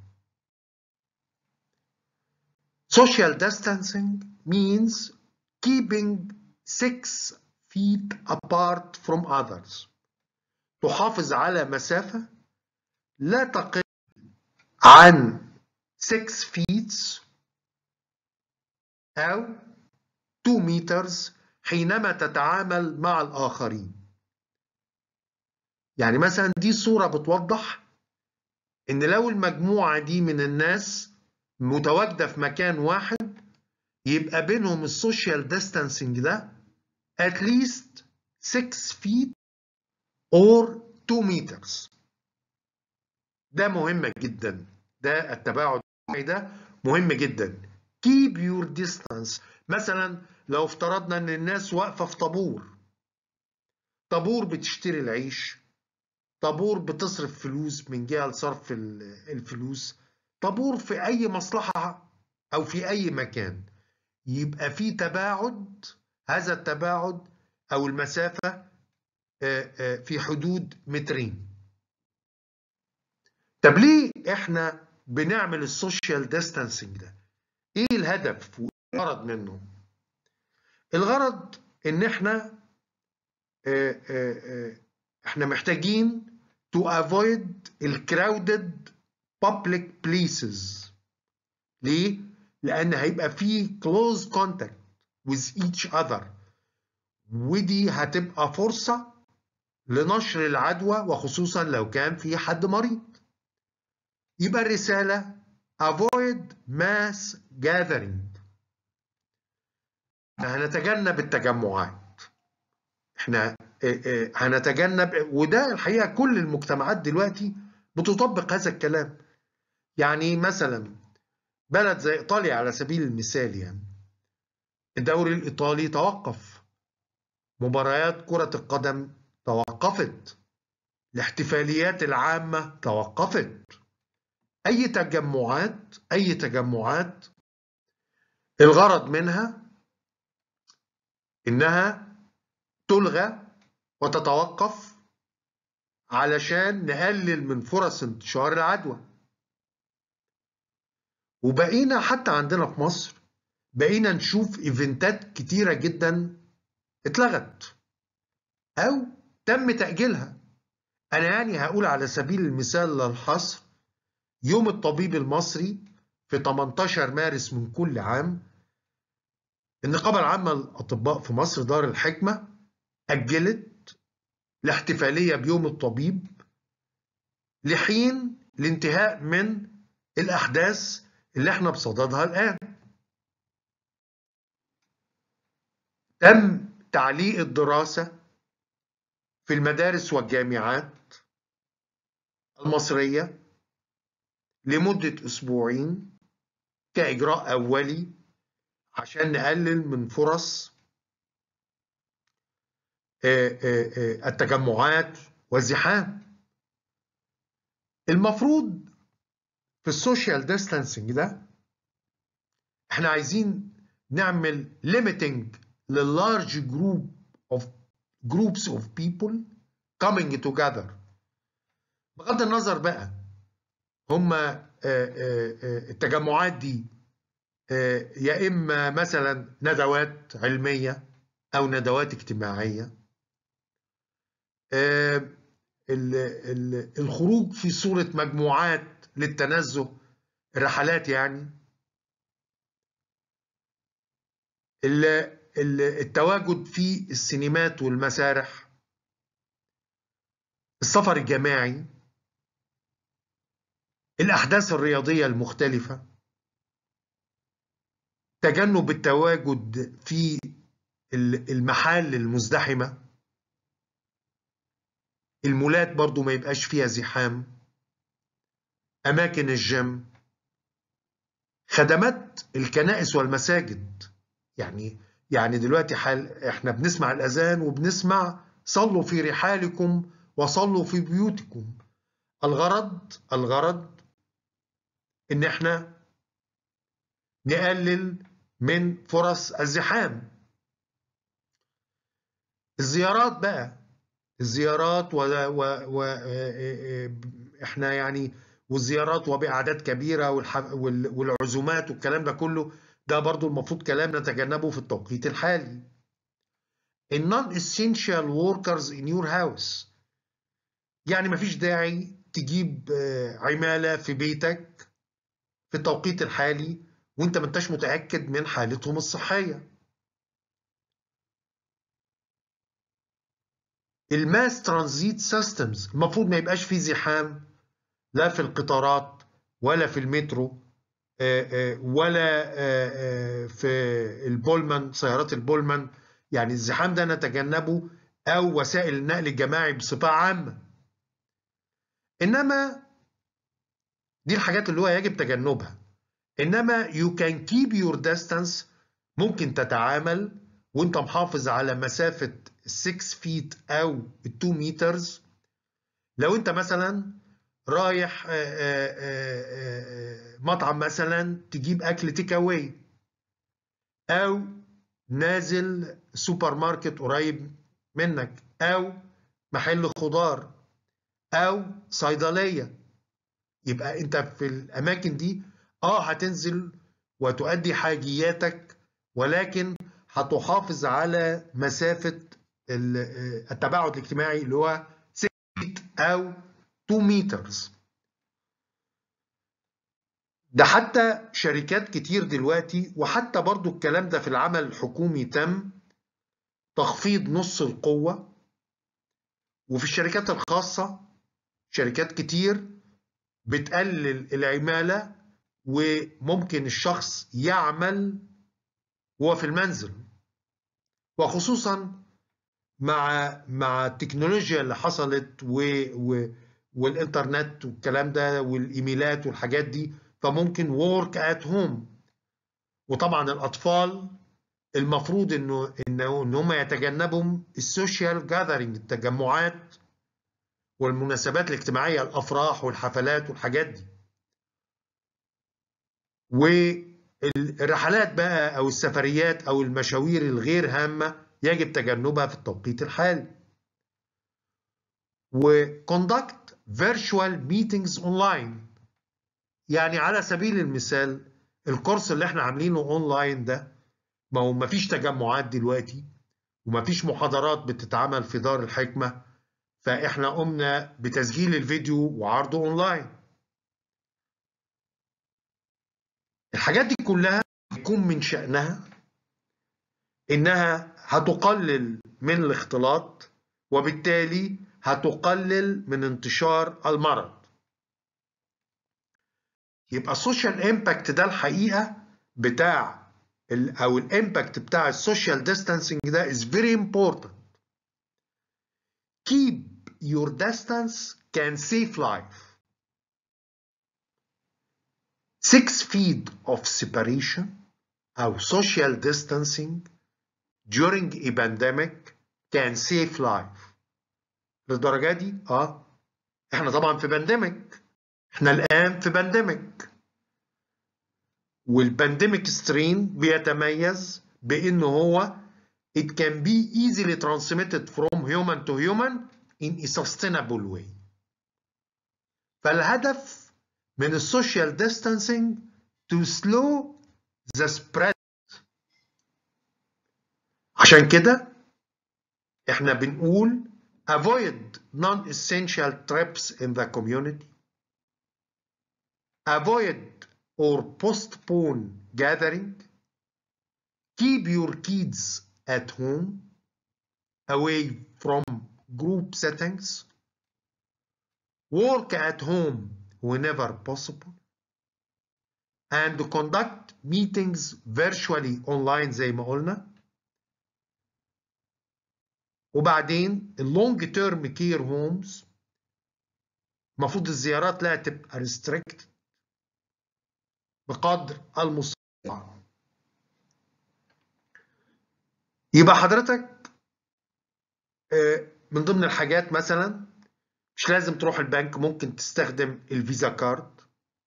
Social distancing means keeping six feet apart from others. تحافظ على مسافة لا تقل عن 6 feet أو 2 meters حينما تتعامل مع الآخرين. يعني مثلا دي صورة بتوضح إن لو المجموعة دي من الناس متواجدة في مكان واحد يبقى بينهم السوشيال ديستانسينج ده at least 6 feet or 2 meters ده مهم جدا ده التباعد ده مهم جدا keep your distance مثلا لو افترضنا ان الناس واقفة في طابور طابور بتشتري العيش طابور بتصرف فلوس من جهة لصرف الفلوس طابور في اي مصلحة او في اي مكان يبقى في تباعد هذا التباعد او المسافة في حدود مترين طب ليه احنا بنعمل السوشيال ديستانسينج ده ايه الهدف والغرض منه الغرض ان احنا احنا محتاجين to avoid الكراودد public places ليه لان هيبقى في close contact with each other ودي هتبقى فرصة لنشر العدوى وخصوصا لو كان في حد مريض يبقى الرسالة avoid mass gathering هنتجنب التجمعات احنا هنتجنب وده الحقيقة كل المجتمعات دلوقتي بتطبق هذا الكلام يعني مثلا بلد زي ايطاليا على سبيل المثال يعني الدوري الايطالي توقف مباريات كرة القدم توقفت الاحتفاليات العامة توقفت أي تجمعات أي تجمعات الغرض منها إنها تلغى وتتوقف علشان نقلل من فرص انتشار العدوى وبقينا حتى عندنا في مصر بقينا نشوف ايفنتات كتيرة جدا اتلغت او تم تأجيلها انا يعني هقول على سبيل المثال للحصر يوم الطبيب المصري في 18 مارس من كل عام النقابة العامة للأطباء في مصر دار الحكمة أجلت الاحتفالية بيوم الطبيب لحين الانتهاء من الأحداث اللي احنا بصددها الآن تم تعليق الدراسة في المدارس والجامعات المصرية لمدة أسبوعين كإجراء أولي عشان نقلل من فرص التجمعات والزحام المفروض في السوشيال ديستانسنج ده احنا عايزين نعمل limiting للارج جروب of groups of people coming together بغض النظر بقى هما التجمعات دي يا اما مثلا ندوات علميه او ندوات اجتماعيه الخروج في صوره مجموعات للتنزه الرحلات يعني التواجد في السينمات والمسارح السفر الجماعي الأحداث الرياضية المختلفة تجنب التواجد في المحال المزدحمة المولات برضو ما يبقاش فيها زحام أماكن الجيم خدمات الكنائس والمساجد يعني يعني دلوقتي حال احنا بنسمع الأذان وبنسمع صلوا في رحالكم وصلوا في بيوتكم الغرض الغرض ان احنا نقلل من فرص الزحام الزيارات بقى الزيارات و, و, و احنا يعني والزيارات وبأعداد كبيرة والعزومات والكلام ده كله ده برضو المفروض كلام نتجنبه في التوقيت الحالي non essential workers in your house يعني مفيش داعي تجيب عمالة في بيتك في التوقيت الحالي وانت ما انتش متأكد من حالتهم الصحية الماس ترانزيت سيستمز المفروض ما يبقاش فيه زحام لا في القطارات ولا في المترو ولا في البولمان سيارات البولمان يعني الزحام ده نتجنبه او وسائل النقل الجماعي بصفه عامه انما دي الحاجات اللي هو يجب تجنبها انما you can keep your distance ممكن تتعامل وانت محافظ على مسافه 6 فيت او 2 مترز لو انت مثلا رايح مطعم مثلا تجيب اكل تيك اواي او نازل سوبر ماركت قريب منك او محل خضار او صيدليه يبقى انت في الاماكن دي اه هتنزل وتؤدي حاجياتك ولكن هتحافظ على مسافه التباعد الاجتماعي اللي هو 6 او 2 مترز ده حتى شركات كتير دلوقتي وحتى برضو الكلام ده في العمل الحكومي تم تخفيض نص القوة وفي الشركات الخاصة شركات كتير بتقلل العمالة وممكن الشخص يعمل وهو في المنزل وخصوصا مع مع التكنولوجيا اللي حصلت و, و والانترنت والكلام ده والايميلات والحاجات دي فممكن work at home وطبعا الاطفال المفروض انه انه ان هم يتجنبوا السوشيال جاذرينج التجمعات والمناسبات الاجتماعيه الافراح والحفلات والحاجات دي والرحلات بقى او السفريات او المشاوير الغير هامه يجب تجنبها في التوقيت الحالي وكوندكت فيرتشوال ميتينجز اونلاين يعني على سبيل المثال الكورس اللي احنا عاملينه اونلاين ده ما هو مفيش تجمعات دلوقتي ومفيش محاضرات بتتعمل في دار الحكمة فاحنا قمنا بتسجيل الفيديو وعرضه اونلاين الحاجات دي كلها يكون من شأنها انها هتقلل من الاختلاط وبالتالي هتقلل من انتشار المرض يبقى السوشيال امباكت ده الحقيقه بتاع ال او الامباكت بتاع السوشيال ديستانسينج ده is very important keep your distance can save life six feet of separation او social distancing during a pandemic can save life للدرجة دي اه احنا طبعا في بانديميك احنا الان في بانديميك والبانديميك سترين بيتميز بانه هو it can be easily transmitted from human to human in a sustainable way فالهدف من السوشيال distancing to slow the spread عشان كده احنا بنقول avoid non-essential trips in the community avoid or postpone gathering keep your kids at home away from group settings work at home whenever possible and conduct meetings virtually online زي ما قلنا وبعدين اللونج تيرم كير هومز المفروض الزيارات لا تبقى ريستريكت بقدر المستطاع يبقى حضرتك من ضمن الحاجات مثلا مش لازم تروح البنك ممكن تستخدم الفيزا كارد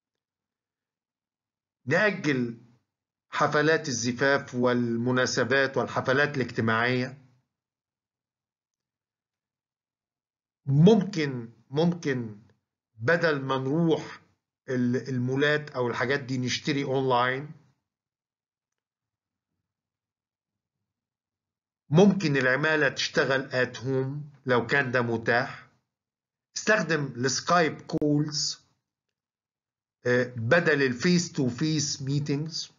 نأجل حفلات الزفاف والمناسبات والحفلات الاجتماعية ممكن ممكن بدل ما نروح المولات او الحاجات دي نشتري اونلاين ممكن العمالة تشتغل ات هوم لو كان ده متاح استخدم السكايب كولز بدل الفيس تو فيس ميتينجز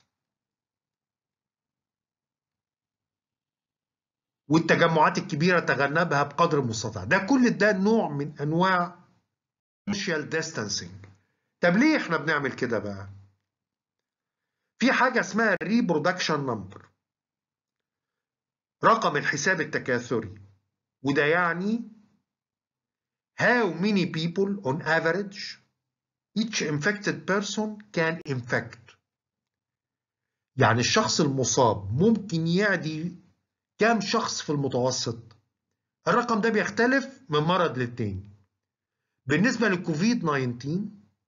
والتجمعات الكبيرة تجنبها بقدر المستطاع ده كل ده نوع من أنواع social distancing طب ليه احنا بنعمل كده بقى في حاجة اسمها reproduction number رقم الحساب التكاثري وده يعني how many people on average each infected person can infect يعني الشخص المصاب ممكن يعدي كام شخص في المتوسط الرقم ده بيختلف من مرض للتاني بالنسبة للكوفيد 19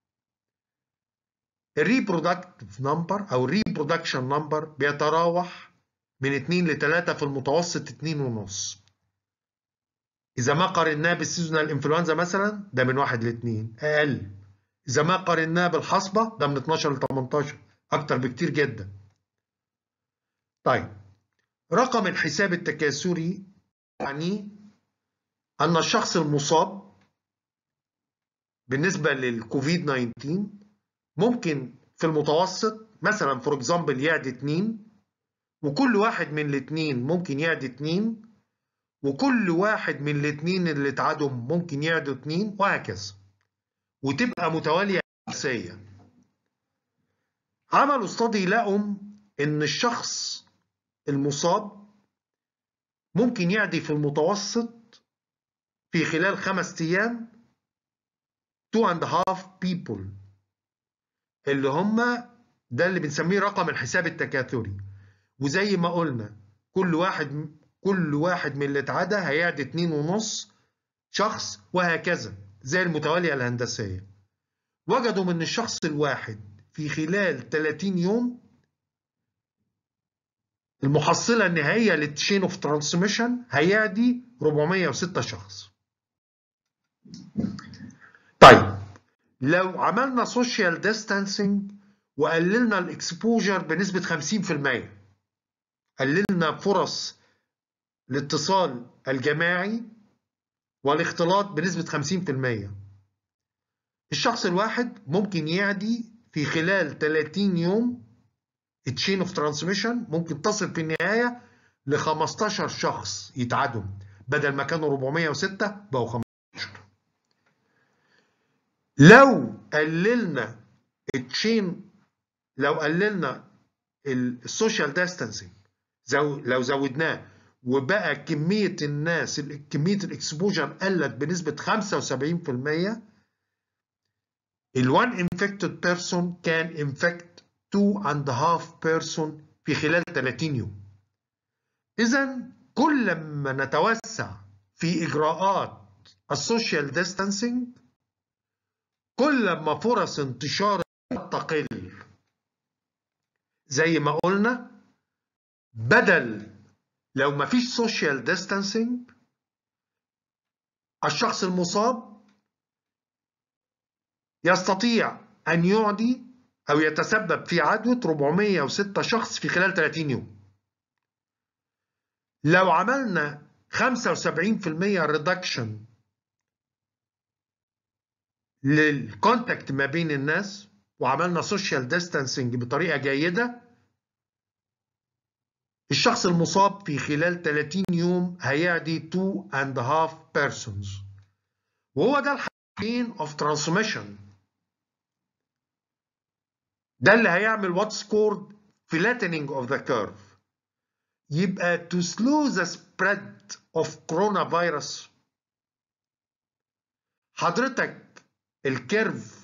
الريبرودكتيف نمبر او الريبرودكشن نمبر بيتراوح من 2 ل 3 في المتوسط 2 ونص اذا ما قارناه بالسيزونال انفلونزا مثلا ده من 1 ل 2 اقل اذا ما قارناه بالحصبه ده من 12 ل 18 اكتر بكتير جدا طيب رقم الحساب التكاثري يعني ان الشخص المصاب بالنسبه للكوفيد 19 ممكن في المتوسط مثلا فور اكزامبل يعدي 2 وكل واحد من الاثنين ممكن يعدي 2 وكل واحد من الاثنين اللي اتعادوا ممكن يعدوا 2 وهكذا وتبقى متواليه عكسيه عملوا استادي لقوا ان الشخص المصاب ممكن يعدي في المتوسط في خلال خمس ايام 2 and half people اللي هم ده اللي بنسميه رقم الحساب التكاثري وزي ما قلنا كل واحد كل واحد من اللي اتعدى هيعدي اتنين ونص شخص وهكذا زي المتوالية الهندسية وجدوا من الشخص الواحد في خلال 30 يوم المحصلة النهائية للتشين اوف ترانسميشن هيعدي 406 شخص طيب لو عملنا سوشيال ديستانسينج وقللنا الاكسبوجر بنسبة 50% قللنا فرص الاتصال الجماعي والاختلاط بنسبة 50% الشخص الواحد ممكن يعدي في خلال 30 يوم التشين اوف ترانسميشن ممكن تصل في النهاية ل 15 شخص يتعادوا بدل ما كانوا 406 بقوا 15 لو قللنا التشين لو قللنا السوشيال ديستانسينج لو زودناه وبقى كمية الناس كمية الاكسبوجر قلت بنسبة 75% ال one infected person can infect two and a half person في خلال 30 يوم إذا كل ما نتوسع في إجراءات السوشيال ديستانسينج كل ما فرص انتشار تقل زي ما قلنا بدل لو ما فيش سوشيال ديستانسينج الشخص المصاب يستطيع أن يعدي أو يتسبب في عدوى 406 شخص في خلال 30 يوم لو عملنا 75% ريدكشن للكونتاكت ما بين الناس وعملنا سوشيال ديستانسنج بطريقه جيده الشخص المصاب في خلال 30 يوم هيعدي 2 and a half persons وهو ده الحالين of transmission ده اللي هيعمل what's called flattening of the curve يبقى to slow the spread of coronavirus حضرتك الكيرف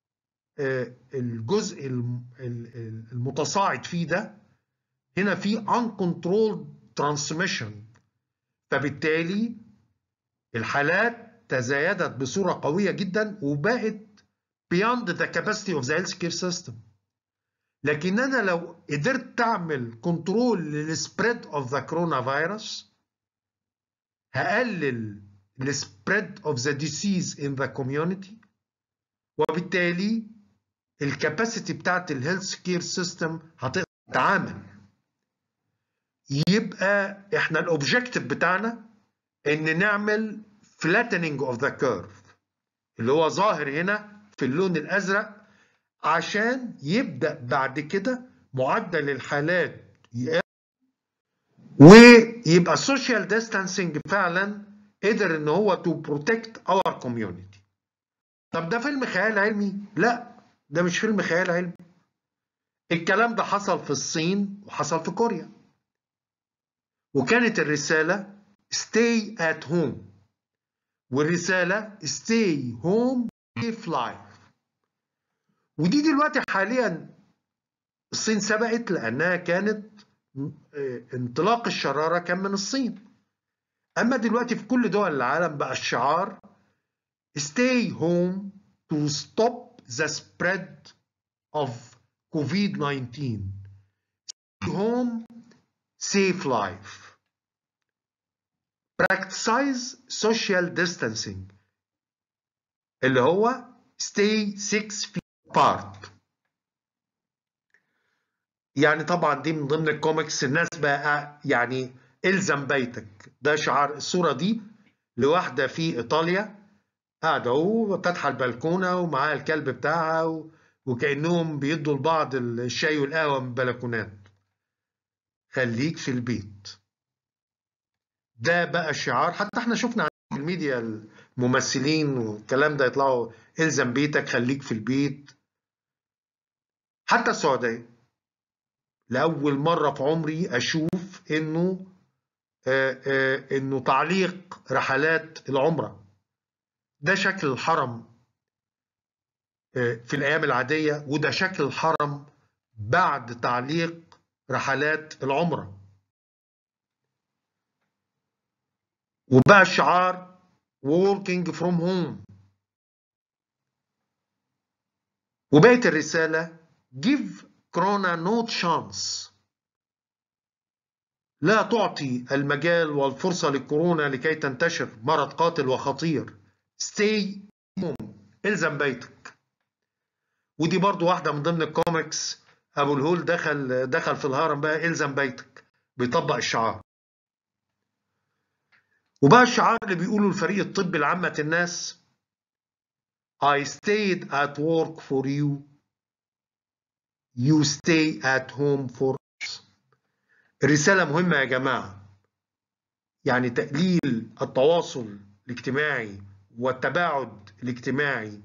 الجزء المتصاعد فيه ده هنا في uncontrolled transmission فبالتالي الحالات تزايدت بصورة قوية جدا وبقت beyond the capacity of the healthcare system لكن انا لو قدرت تعمل كنترول للسبريد اوف ذا كورونا فيروس هقلل السبريد اوف ذا ديسيز ان ذا كوميونتي وبالتالي الكاباسيتي بتاعت الهيلث كير سيستم هتقدر تتعامل يبقى احنا الاوبجيكتيف بتاعنا ان نعمل flattening اوف ذا كيرف اللي هو ظاهر هنا في اللون الازرق عشان يبدا بعد كده معدل الحالات يقل ويبقى السوشيال ديستانسينج فعلا قدر ان هو تو بروتكت اور كوميونتي طب ده فيلم خيال علمي لا ده مش فيلم خيال علمي الكلام ده حصل في الصين وحصل في كوريا وكانت الرساله stay at home والرساله stay home save life ودي دلوقتي حاليا الصين سبقت لانها كانت انطلاق الشراره كان من الصين اما دلوقتي في كل دول العالم بقى الشعار stay home to stop the spread of COVID-19 stay home save life practice social distancing اللي هو stay 6 feet بارت يعني طبعا دي من ضمن الكوميكس الناس بقى يعني الزم بيتك ده شعار الصوره دي لواحده في ايطاليا قاعده اهو فاتحه البلكونه ومعاها الكلب بتاعها و... وكانهم بيدوا لبعض الشاي والقهوه من البلكونات خليك في البيت ده بقى الشعار حتى احنا شفنا في الميديا الممثلين والكلام ده يطلعوا الزم بيتك خليك في البيت حتى السعودية لأول مرة في عمري أشوف إنه آآ آآ إنه تعليق رحلات العمرة ده شكل الحرم في الأيام العادية وده شكل الحرم بعد تعليق رحلات العمرة وبقى الشعار working from home وبقت الرسالة give كورونا no chance لا تعطي المجال والفرصة للكورونا لكي تنتشر مرض قاتل وخطير stay home الزم بيتك ودي برضو واحدة من ضمن الكوميكس أبو الهول دخل دخل في الهرم بقى الزم بيتك بيطبق الشعار وبقى الشعار اللي بيقوله الفريق الطبي لعامة الناس I stayed at work for you you stay at home for us الرسالة مهمة يا جماعة يعني تقليل التواصل الاجتماعي والتباعد الاجتماعي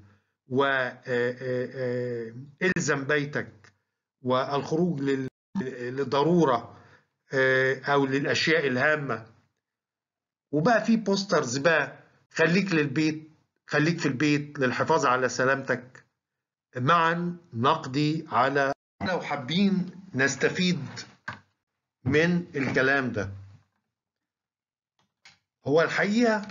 والزم بيتك والخروج للضرورة أو للأشياء الهامة وبقى في بوسترز بقى خليك للبيت خليك في البيت للحفاظ على سلامتك معا نقضي على لو حابين نستفيد من الكلام ده هو الحقيقة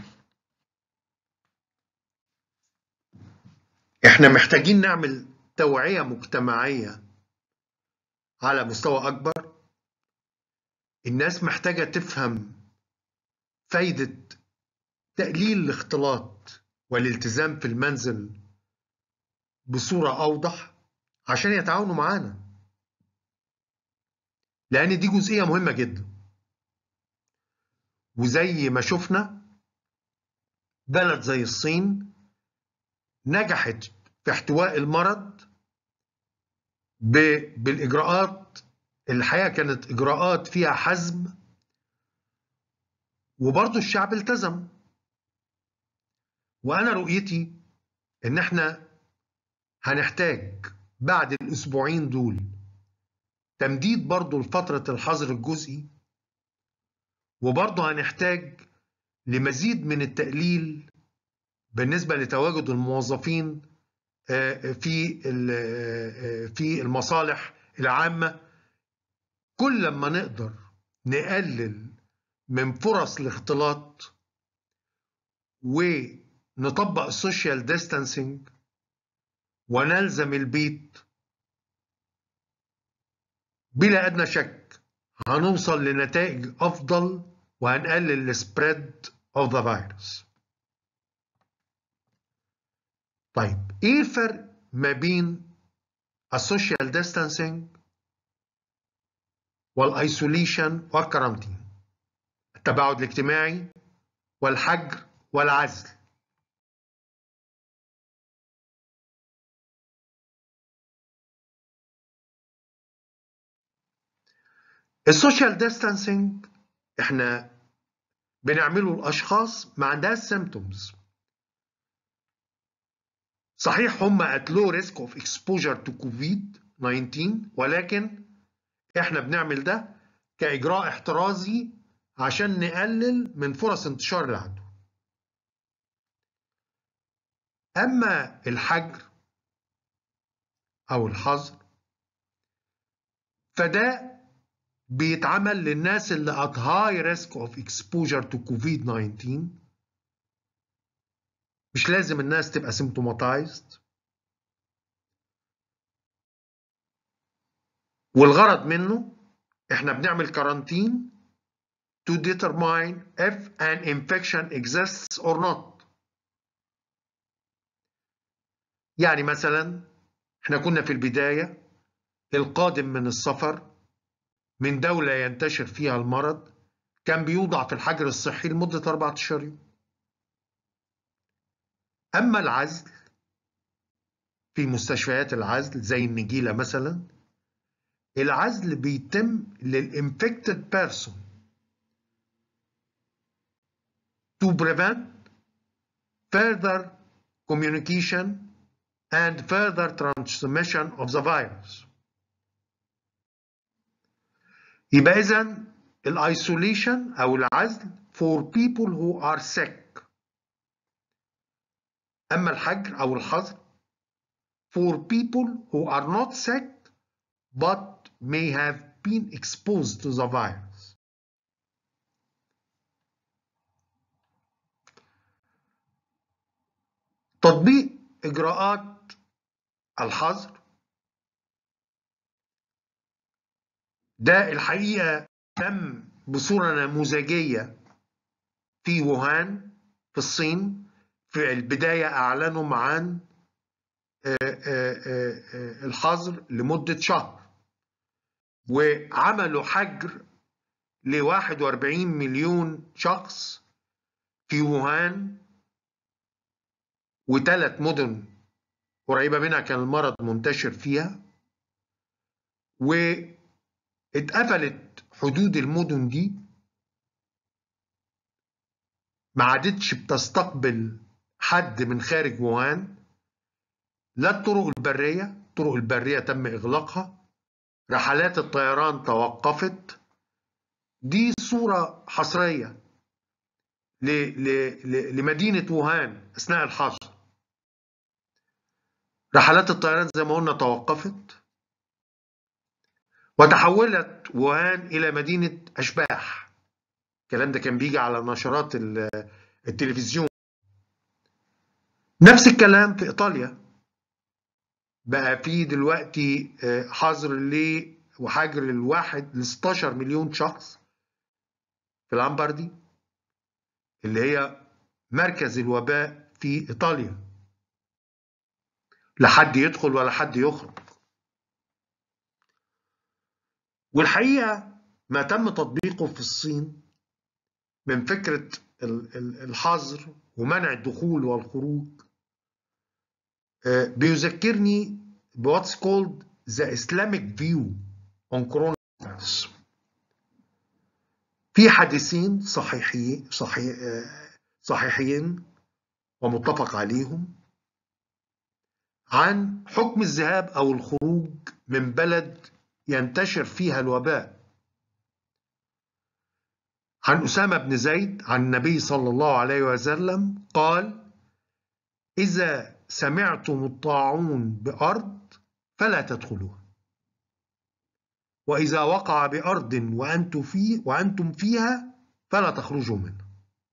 احنا محتاجين نعمل توعية مجتمعية على مستوى أكبر الناس محتاجة تفهم فايدة تقليل الاختلاط والالتزام في المنزل بصورة أوضح عشان يتعاونوا معانا لأن دي جزئية مهمة جدا وزي ما شفنا بلد زي الصين نجحت في احتواء المرض بالإجراءات الحقيقة كانت إجراءات فيها حزم وبرضه الشعب التزم وأنا رؤيتي إن إحنا هنحتاج بعد الأسبوعين دول تمديد برضه لفترة الحظر الجزئي وبرضه هنحتاج لمزيد من التقليل بالنسبة لتواجد الموظفين في في المصالح العامة كل ما نقدر نقلل من فرص الاختلاط ونطبق السوشيال ديستانسينج ونلزم البيت بلا أدنى شك هنوصل لنتائج أفضل وهنقلل السبريد of the virus. طيب ايه الفرق ما بين السوشيال ديستانسينج والايسوليشن والكارانتين التباعد الاجتماعي والحجر والعزل السوشيال ديستانسينج احنا بنعمله الاشخاص ما عندهاش سيمتومز صحيح هم at low risk of exposure to COVID-19 ولكن احنا بنعمل ده كإجراء احترازي عشان نقلل من فرص انتشار العدوى. أما الحجر أو الحظر فده بيتعمل للناس اللي at high risk of exposure to COVID-19 مش لازم الناس تبقى symptomatized والغرض منه احنا بنعمل كارانتين to determine if an infection exists or not يعني مثلا احنا كنا في البداية القادم من السفر من دولة ينتشر فيها المرض كان بيوضع في الحجر الصحي لمدة 14 يوم أما العزل في مستشفيات العزل زي النجيلة مثلا العزل بيتم للإنفكتد بيرسون to prevent further communication and further transmission of the virus. يبقى إذا الايسوليشن أو العزل for people who are sick. أما الحجر أو الحظر for people who are not sick but may have been exposed to the virus. تطبيق إجراءات الحظر ده الحقيقة تم بصورة نموذجية في ووهان في الصين في البداية أعلنوا عن الحظر لمدة شهر وعملوا حجر ل 41 مليون شخص في ووهان وثلاث مدن قريبة منها كان المرض منتشر فيها واتقفلت حدود المدن دي ما عادتش بتستقبل حد من خارج ووهان لا الطرق البرية الطرق البرية تم إغلاقها رحلات الطيران توقفت دي صورة حصرية لمدينة ووهان أثناء الحظر رحلات الطيران زي ما قلنا توقفت وتحولت ووهان إلى مدينة أشباح الكلام ده كان بيجي على نشرات التلفزيون نفس الكلام في ايطاليا بقى في دلوقتي حظر ل وحجر الواحد ل 16 مليون شخص في الامبردي اللي هي مركز الوباء في ايطاليا لا حد يدخل ولا حد يخرج والحقيقه ما تم تطبيقه في الصين من فكره الحظر ومنع الدخول والخروج بيذكرني بواتس كولد ذا اسلاميك فيو اون كورونا فيروس في حديثين صحيحي صحيح صحيحين ومتفق عليهم عن حكم الذهاب او الخروج من بلد ينتشر فيها الوباء عن اسامه بن زيد عن النبي صلى الله عليه وسلم قال اذا سمعتم الطاعون بارض فلا تدخلوها واذا وقع بارض وانتم فيه وانتم فيها فلا تخرجوا منها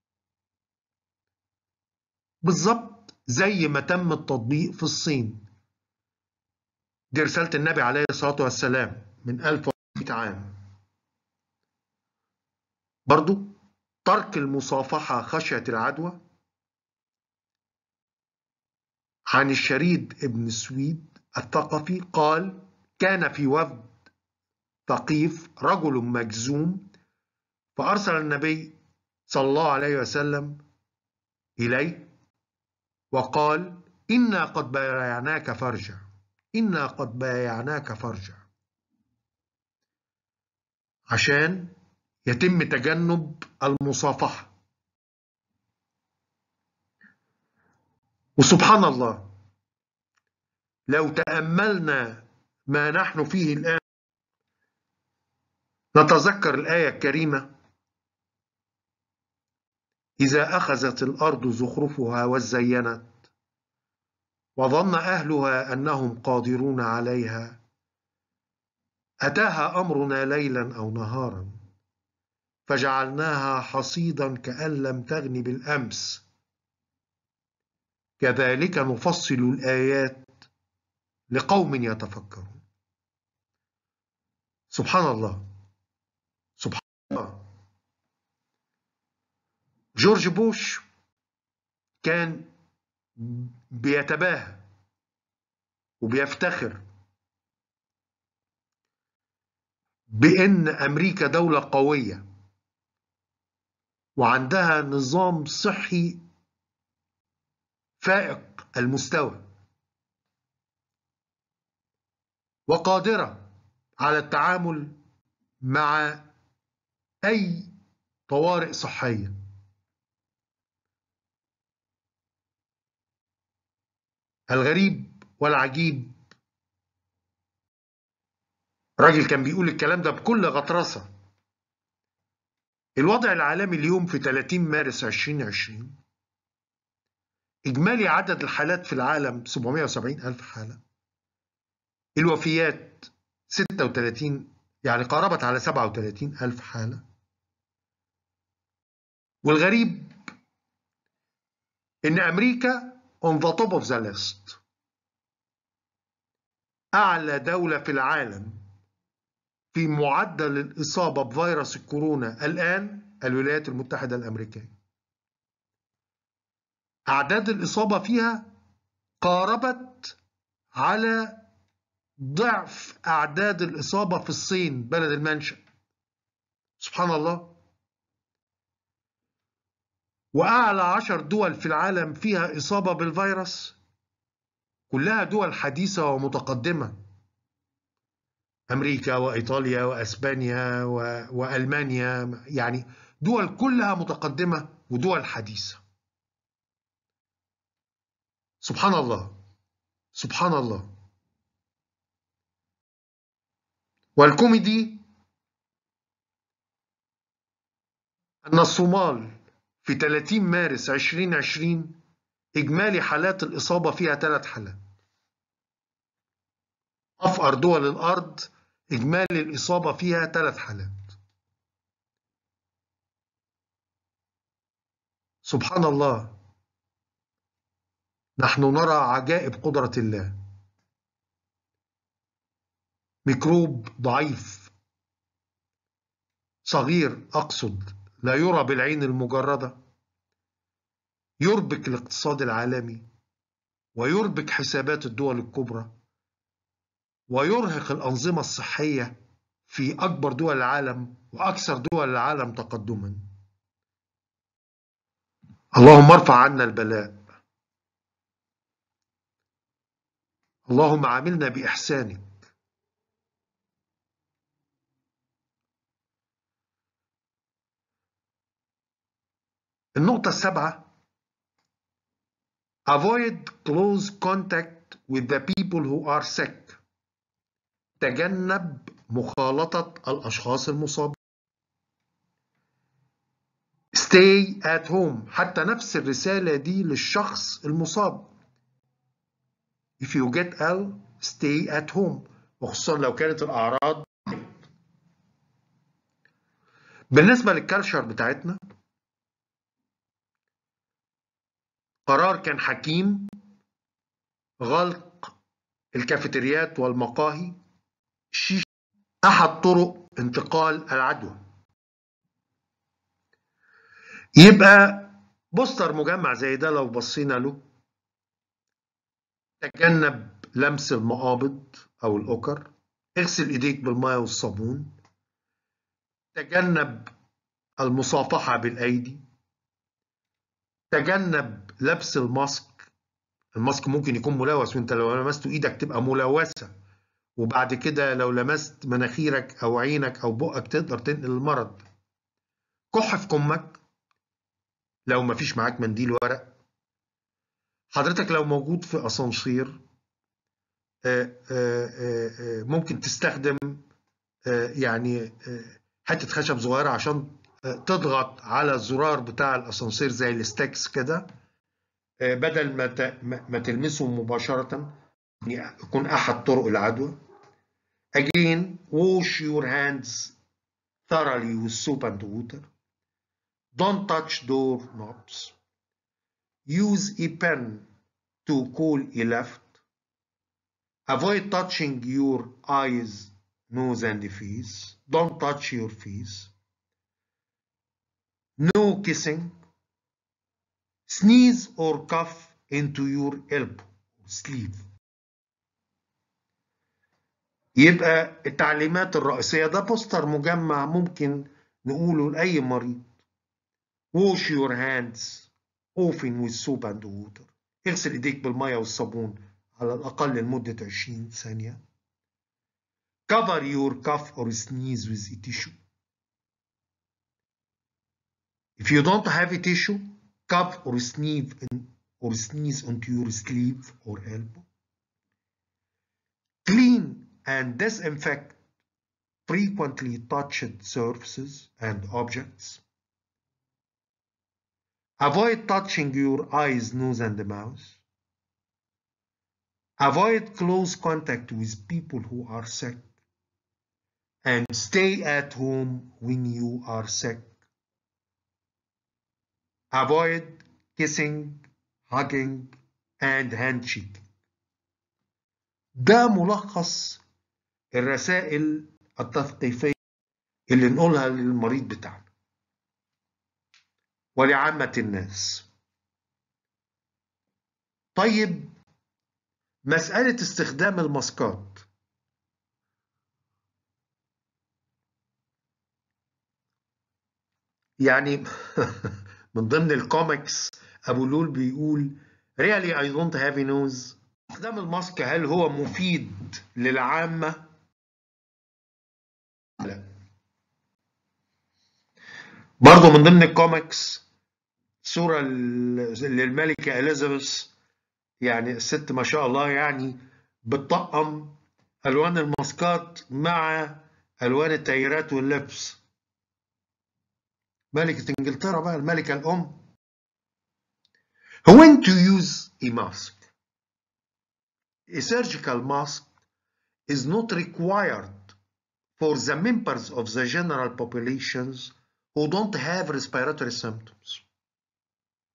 بالظبط زي ما تم التطبيق في الصين دي رسالة النبي عليه الصلاة والسلام من 1100 عام برضو ترك المصافحة خشية العدوى عن الشريد ابن سويد الثقفي قال كان في وفد ثقيف رجل مجزوم فأرسل النبي صلى الله عليه وسلم إليه وقال إنا قد بايعناك فارجع إنا قد بايعناك فارجع عشان يتم تجنب المصافحة وسبحان الله لو تأملنا ما نحن فيه الآن نتذكر الآية الكريمة إذا أخذت الأرض زخرفها وزينت وظن أهلها أنهم قادرون عليها أتاها أمرنا ليلا أو نهارا فجعلناها حصيدا كأن لم تغن بالأمس كذلك نفصل الآيات لقوم يتفكرون سبحان الله سبحان الله جورج بوش كان بيتباهى وبيفتخر بان امريكا دوله قويه وعندها نظام صحي فائق المستوى وقادره على التعامل مع اي طوارئ صحيه الغريب والعجيب راجل كان بيقول الكلام ده بكل غطرسة الوضع العالمي اليوم في 30 مارس 2020 إجمالي عدد الحالات في العالم 770 ألف حالة الوفيات 36 يعني قاربت على 37 ألف حالة والغريب إن أمريكا on the top of the list أعلى دولة في العالم في معدل الإصابة بفيروس الكورونا الآن الولايات المتحدة الأمريكية أعداد الإصابة فيها قاربت على ضعف أعداد الإصابة في الصين بلد المنشأ سبحان الله وأعلى عشر دول في العالم فيها إصابة بالفيروس كلها دول حديثة ومتقدمة أمريكا وإيطاليا وأسبانيا و... وألمانيا يعني دول كلها متقدمة ودول حديثة سبحان الله سبحان الله والكوميدي أن الصومال في 30 مارس 2020 إجمالي حالات الإصابة فيها ثلاث حالات أفقر دول الأرض إجمالي الإصابة فيها ثلاث حالات سبحان الله نحن نرى عجائب قدرة الله ميكروب ضعيف صغير أقصد لا يرى بالعين المجردة يربك الاقتصاد العالمي ويربك حسابات الدول الكبرى ويرهق الأنظمة الصحية في أكبر دول العالم وأكثر دول العالم تقدما اللهم ارفع عنا البلاء اللهم عاملنا بإحسانك النقطة السابعة avoid close contact with the people who are sick تجنب مخالطة الأشخاص المصابين stay at home حتى نفس الرسالة دي للشخص المصاب if you get ill stay at home وخصوصا لو كانت الأعراض بالنسبة للكالشر بتاعتنا قرار كان حكيم غلق الكافيتريات والمقاهي الشيشة أحد طرق انتقال العدوى يبقى بوستر مجمع زي ده لو بصينا له تجنب لمس المقابض أو الأكر اغسل إيديك بالماء والصابون تجنب المصافحة بالأيدي تجنب لبس الماسك الماسك ممكن يكون ملوث وانت لو لمسته ايدك تبقى ملوثة وبعد كده لو لمست مناخيرك او عينك او بقك تقدر تنقل المرض كح في كمك لو مفيش معاك منديل ورق حضرتك لو موجود في اسانسير ممكن تستخدم يعني حته خشب صغيره عشان تضغط على الزرار بتاع الاسانسير زي الستكس كده بدل ما ما تلمسه مباشره يكون احد طرق العدوى again wash your hands thoroughly with soap and water don't touch door knobs use a pen to cool a left avoid touching your eyes nose and face don't touch your face no kissing, sneeze or cough into your elbow or sleeve. يبقى التعليمات الرئيسية ده بوستر مجمع ممكن نقوله لأي مريض. Wash your hands often with soap and water. اغسل ايديك بالمية والصابون على الأقل لمدة 20 ثانية. Cover your cough or sneeze with a tissue. If you don't have a tissue, cough or sneeze or sneeze onto your sleeve or elbow. Clean and disinfect frequently touched surfaces and objects. Avoid touching your eyes, nose, and mouth. Avoid close contact with people who are sick. And stay at home when you are sick. Avoid kissing, hugging, and handshaking. ده ملخص الرسائل التثقيفية اللي نقولها للمريض بتاعنا ولعامة الناس. طيب مسألة استخدام الماسكات يعني من ضمن الكوميكس ابو لول بيقول really I don't have a nose استخدام الماسك هل هو مفيد للعامة؟ لا برضه من ضمن الكوميكس صورة للملكة إليزابيث يعني الست ما شاء الله يعني بتطقم ألوان الماسكات مع ألوان التغييرات واللبس ملكة إنجلترا بقى الملكة الأم When to use a mask A surgical mask is not required for the members of the general populations who don't have respiratory symptoms.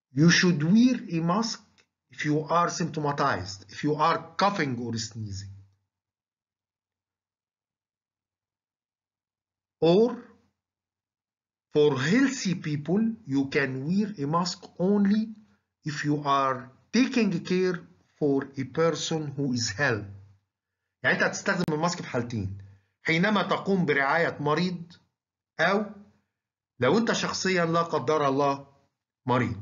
you should wear a mask if you are symptomatized if you are coughing or sneezing or for healthy people you can wear a mask only if you are taking care for a person who is healthy يعني انت هتستخدم الماسك في حالتين حينما تقوم برعاية مريض أو لو أنت شخصيا لا قدر الله مريض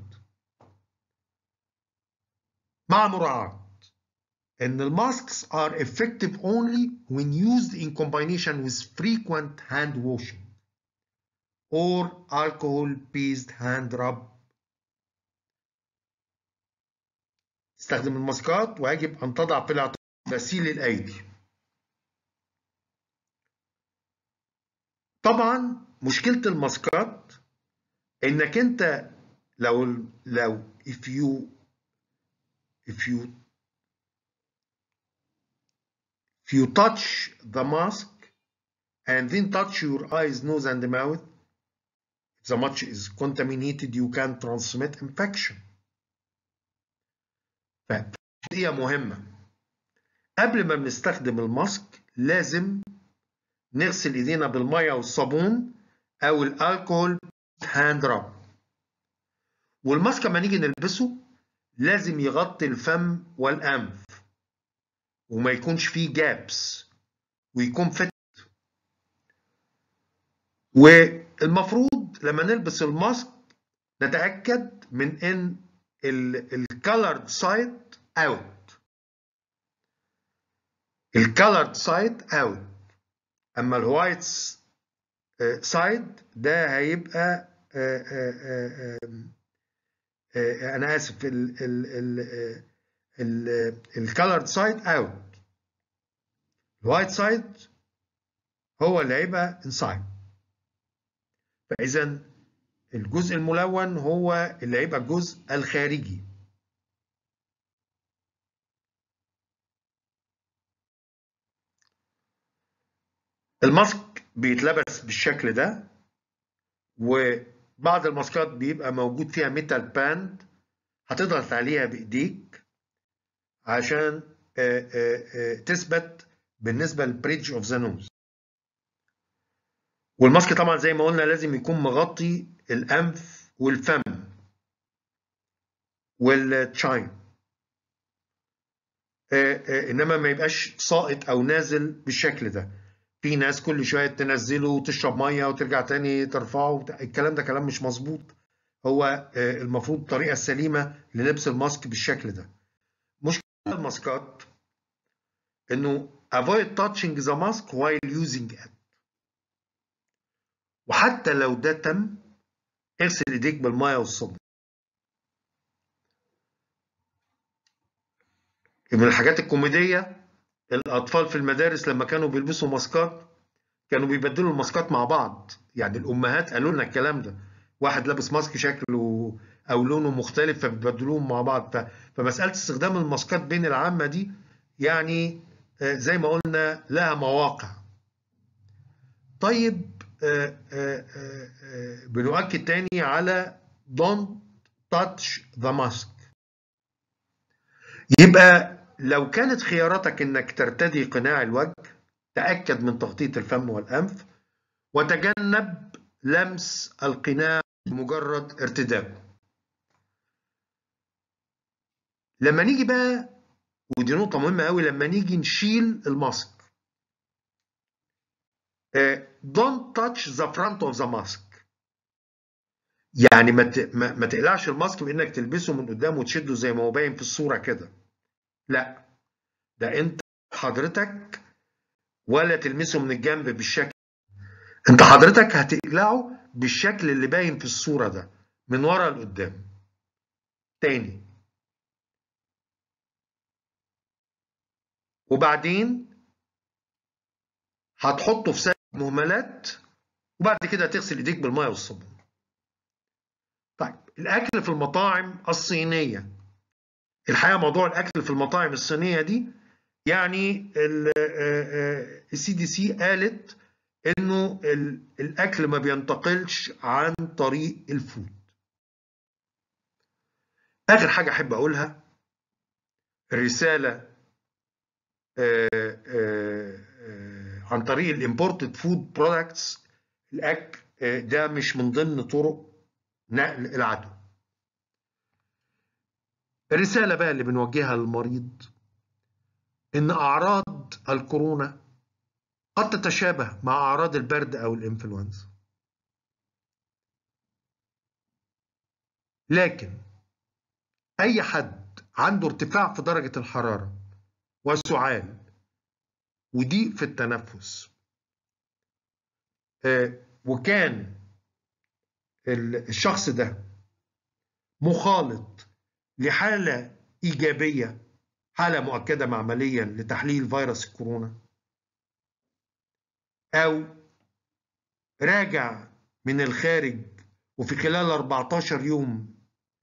مع مراعاة أن الماسكس are effective only when used in combination with frequent hand washing or alcohol-based hand rub استخدم الماسكات ويجب أن تضع في الاعتبار غسيل الأيدي طبعا مشكلة الماسكات انك انت لو لو if you if you if you touch the mask and then touch your eyes, nose and mouth, if the mask is contaminated you can transmit infection. فدي مهمة قبل ما بنستخدم الماسك لازم نغسل ايدينا بالميه والصابون او الالكول هاند راب والماسك لما نيجي نلبسه لازم يغطي الفم والانف وما يكونش فيه جابس ويكون فت والمفروض لما نلبس الماسك نتاكد من ان الكالرد سايد اوت الكالرد سايد اوت اما الوايت سايد ده هيبقى انا اسف الكالرد سايد اوت الوايت سايد هو اللي هيبقى انسايد فاذا الجزء الملون هو اللي هيبقى الجزء الخارجي الماسك بيتلبس بالشكل ده وبعض الماسكات بيبقى موجود فيها ميتال باند هتضغط عليها بايديك عشان تثبت بالنسبه للبريدج اوف ذا نوز والماسك طبعا زي ما قلنا لازم يكون مغطي الانف والفم والتشاين انما ما يبقاش ساقط او نازل بالشكل ده في ناس كل شويه تنزله وتشرب ميه وترجع تاني ترفعه الكلام ده كلام مش مظبوط هو المفروض الطريقه السليمه للبس الماسك بالشكل ده مشكله الماسكات انه avoid touching the mask while using it وحتى لو ده تم اغسل ايديك بالميه والصابون من الحاجات الكوميديه الاطفال في المدارس لما كانوا بيلبسوا ماسكات كانوا بيبدلوا الماسكات مع بعض يعني الامهات قالوا لنا الكلام ده واحد لابس ماسك شكله او لونه مختلف فبتبدلوهم مع بعض فمساله استخدام الماسكات بين العامه دي يعني زي ما قلنا لها مواقع طيب بنؤكد تاني على don't touch the mask يبقى لو كانت خياراتك انك ترتدي قناع الوجه تأكد من تغطية الفم والأنف وتجنب لمس القناع بمجرد ارتداؤه لما نيجي بقى ودي نقطة مهمة قوي لما نيجي نشيل الماسك don't touch the front of the mask يعني ما ما تقلعش الماسك بانك تلبسه من قدام وتشده زي ما هو باين في الصورة كده لا ده انت حضرتك ولا تلمسه من الجنب بالشكل انت حضرتك هتقلعه بالشكل اللي باين في الصورة ده من ورا لقدام تاني وبعدين هتحطه في سائل مهملات وبعد كده تغسل ايديك بالميه والصابون طيب الاكل في المطاعم الصينيه الحقيقه موضوع الاكل في المطاعم الصينيه دي يعني السي دي سي قالت انه الاكل ما بينتقلش عن طريق الفود آخر حاجة أحب أقولها الرسالة آه، آه، آه، عن طريق الامبورتد فود برودكتس الأكل ده مش من ضمن طرق نقل العدوى الرسالة بقى اللي بنوجهها للمريض إن أعراض الكورونا قد تتشابه مع أعراض البرد أو الإنفلونزا لكن أي حد عنده ارتفاع في درجة الحرارة وسعال وضيق في التنفس وكان الشخص ده مخالط لحالة إيجابية حالة مؤكدة معمليا لتحليل فيروس الكورونا أو راجع من الخارج وفي خلال 14 يوم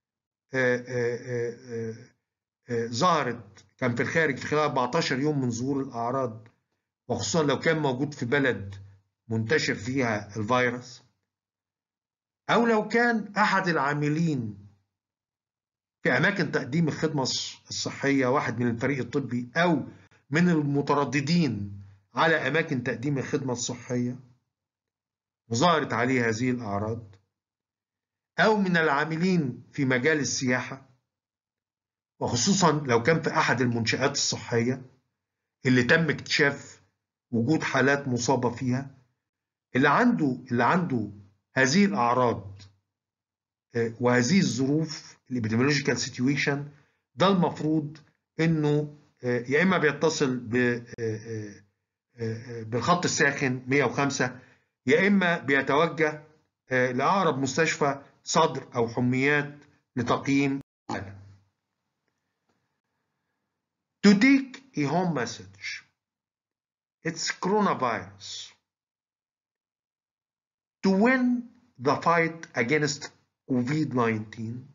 ظهرت كان في الخارج في خلال 14 يوم من ظهور الأعراض وخصوصا لو كان موجود في بلد منتشر فيها الفيروس أو لو كان أحد العاملين في أماكن تقديم الخدمة الصحية واحد من الفريق الطبي أو من المترددين على أماكن تقديم الخدمة الصحية وظهرت عليه هذه الأعراض أو من العاملين في مجال السياحة وخصوصا لو كان في أحد المنشآت الصحية اللي تم اكتشاف وجود حالات مصابة فيها اللي عنده اللي عنده هذه الأعراض وهذه الظروف الابيديمولوجيكال سيتويشن ده المفروض انه يا اما بيتصل بالخط الساخن 105 يا اما بيتوجه لاقرب مستشفى صدر او حميات لتقييم الحاله. To take a home message, it's coronavirus. To win the fight against COVID-19,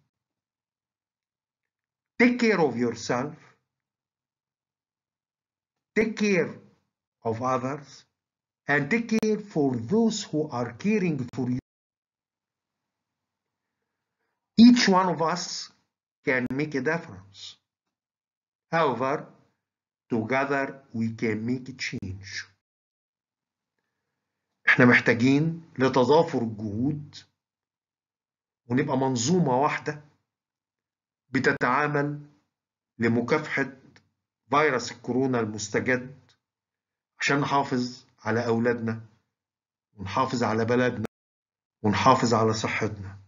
take care of yourself, take care of others, and take care for those who are caring for you. Each one of us can make a difference. However, together we can make a change. احنا محتاجين لتضافر الجهود ونبقى منظومة واحدة بتتعامل لمكافحة فيروس الكورونا المستجد عشان نحافظ على أولادنا ونحافظ على بلدنا ونحافظ على صحتنا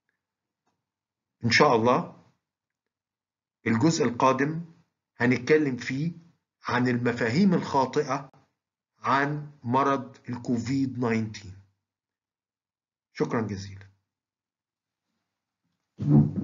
إن شاء الله الجزء القادم هنتكلم فيه عن المفاهيم الخاطئة عن مرض الكوفيد 19 شكرا جزيلا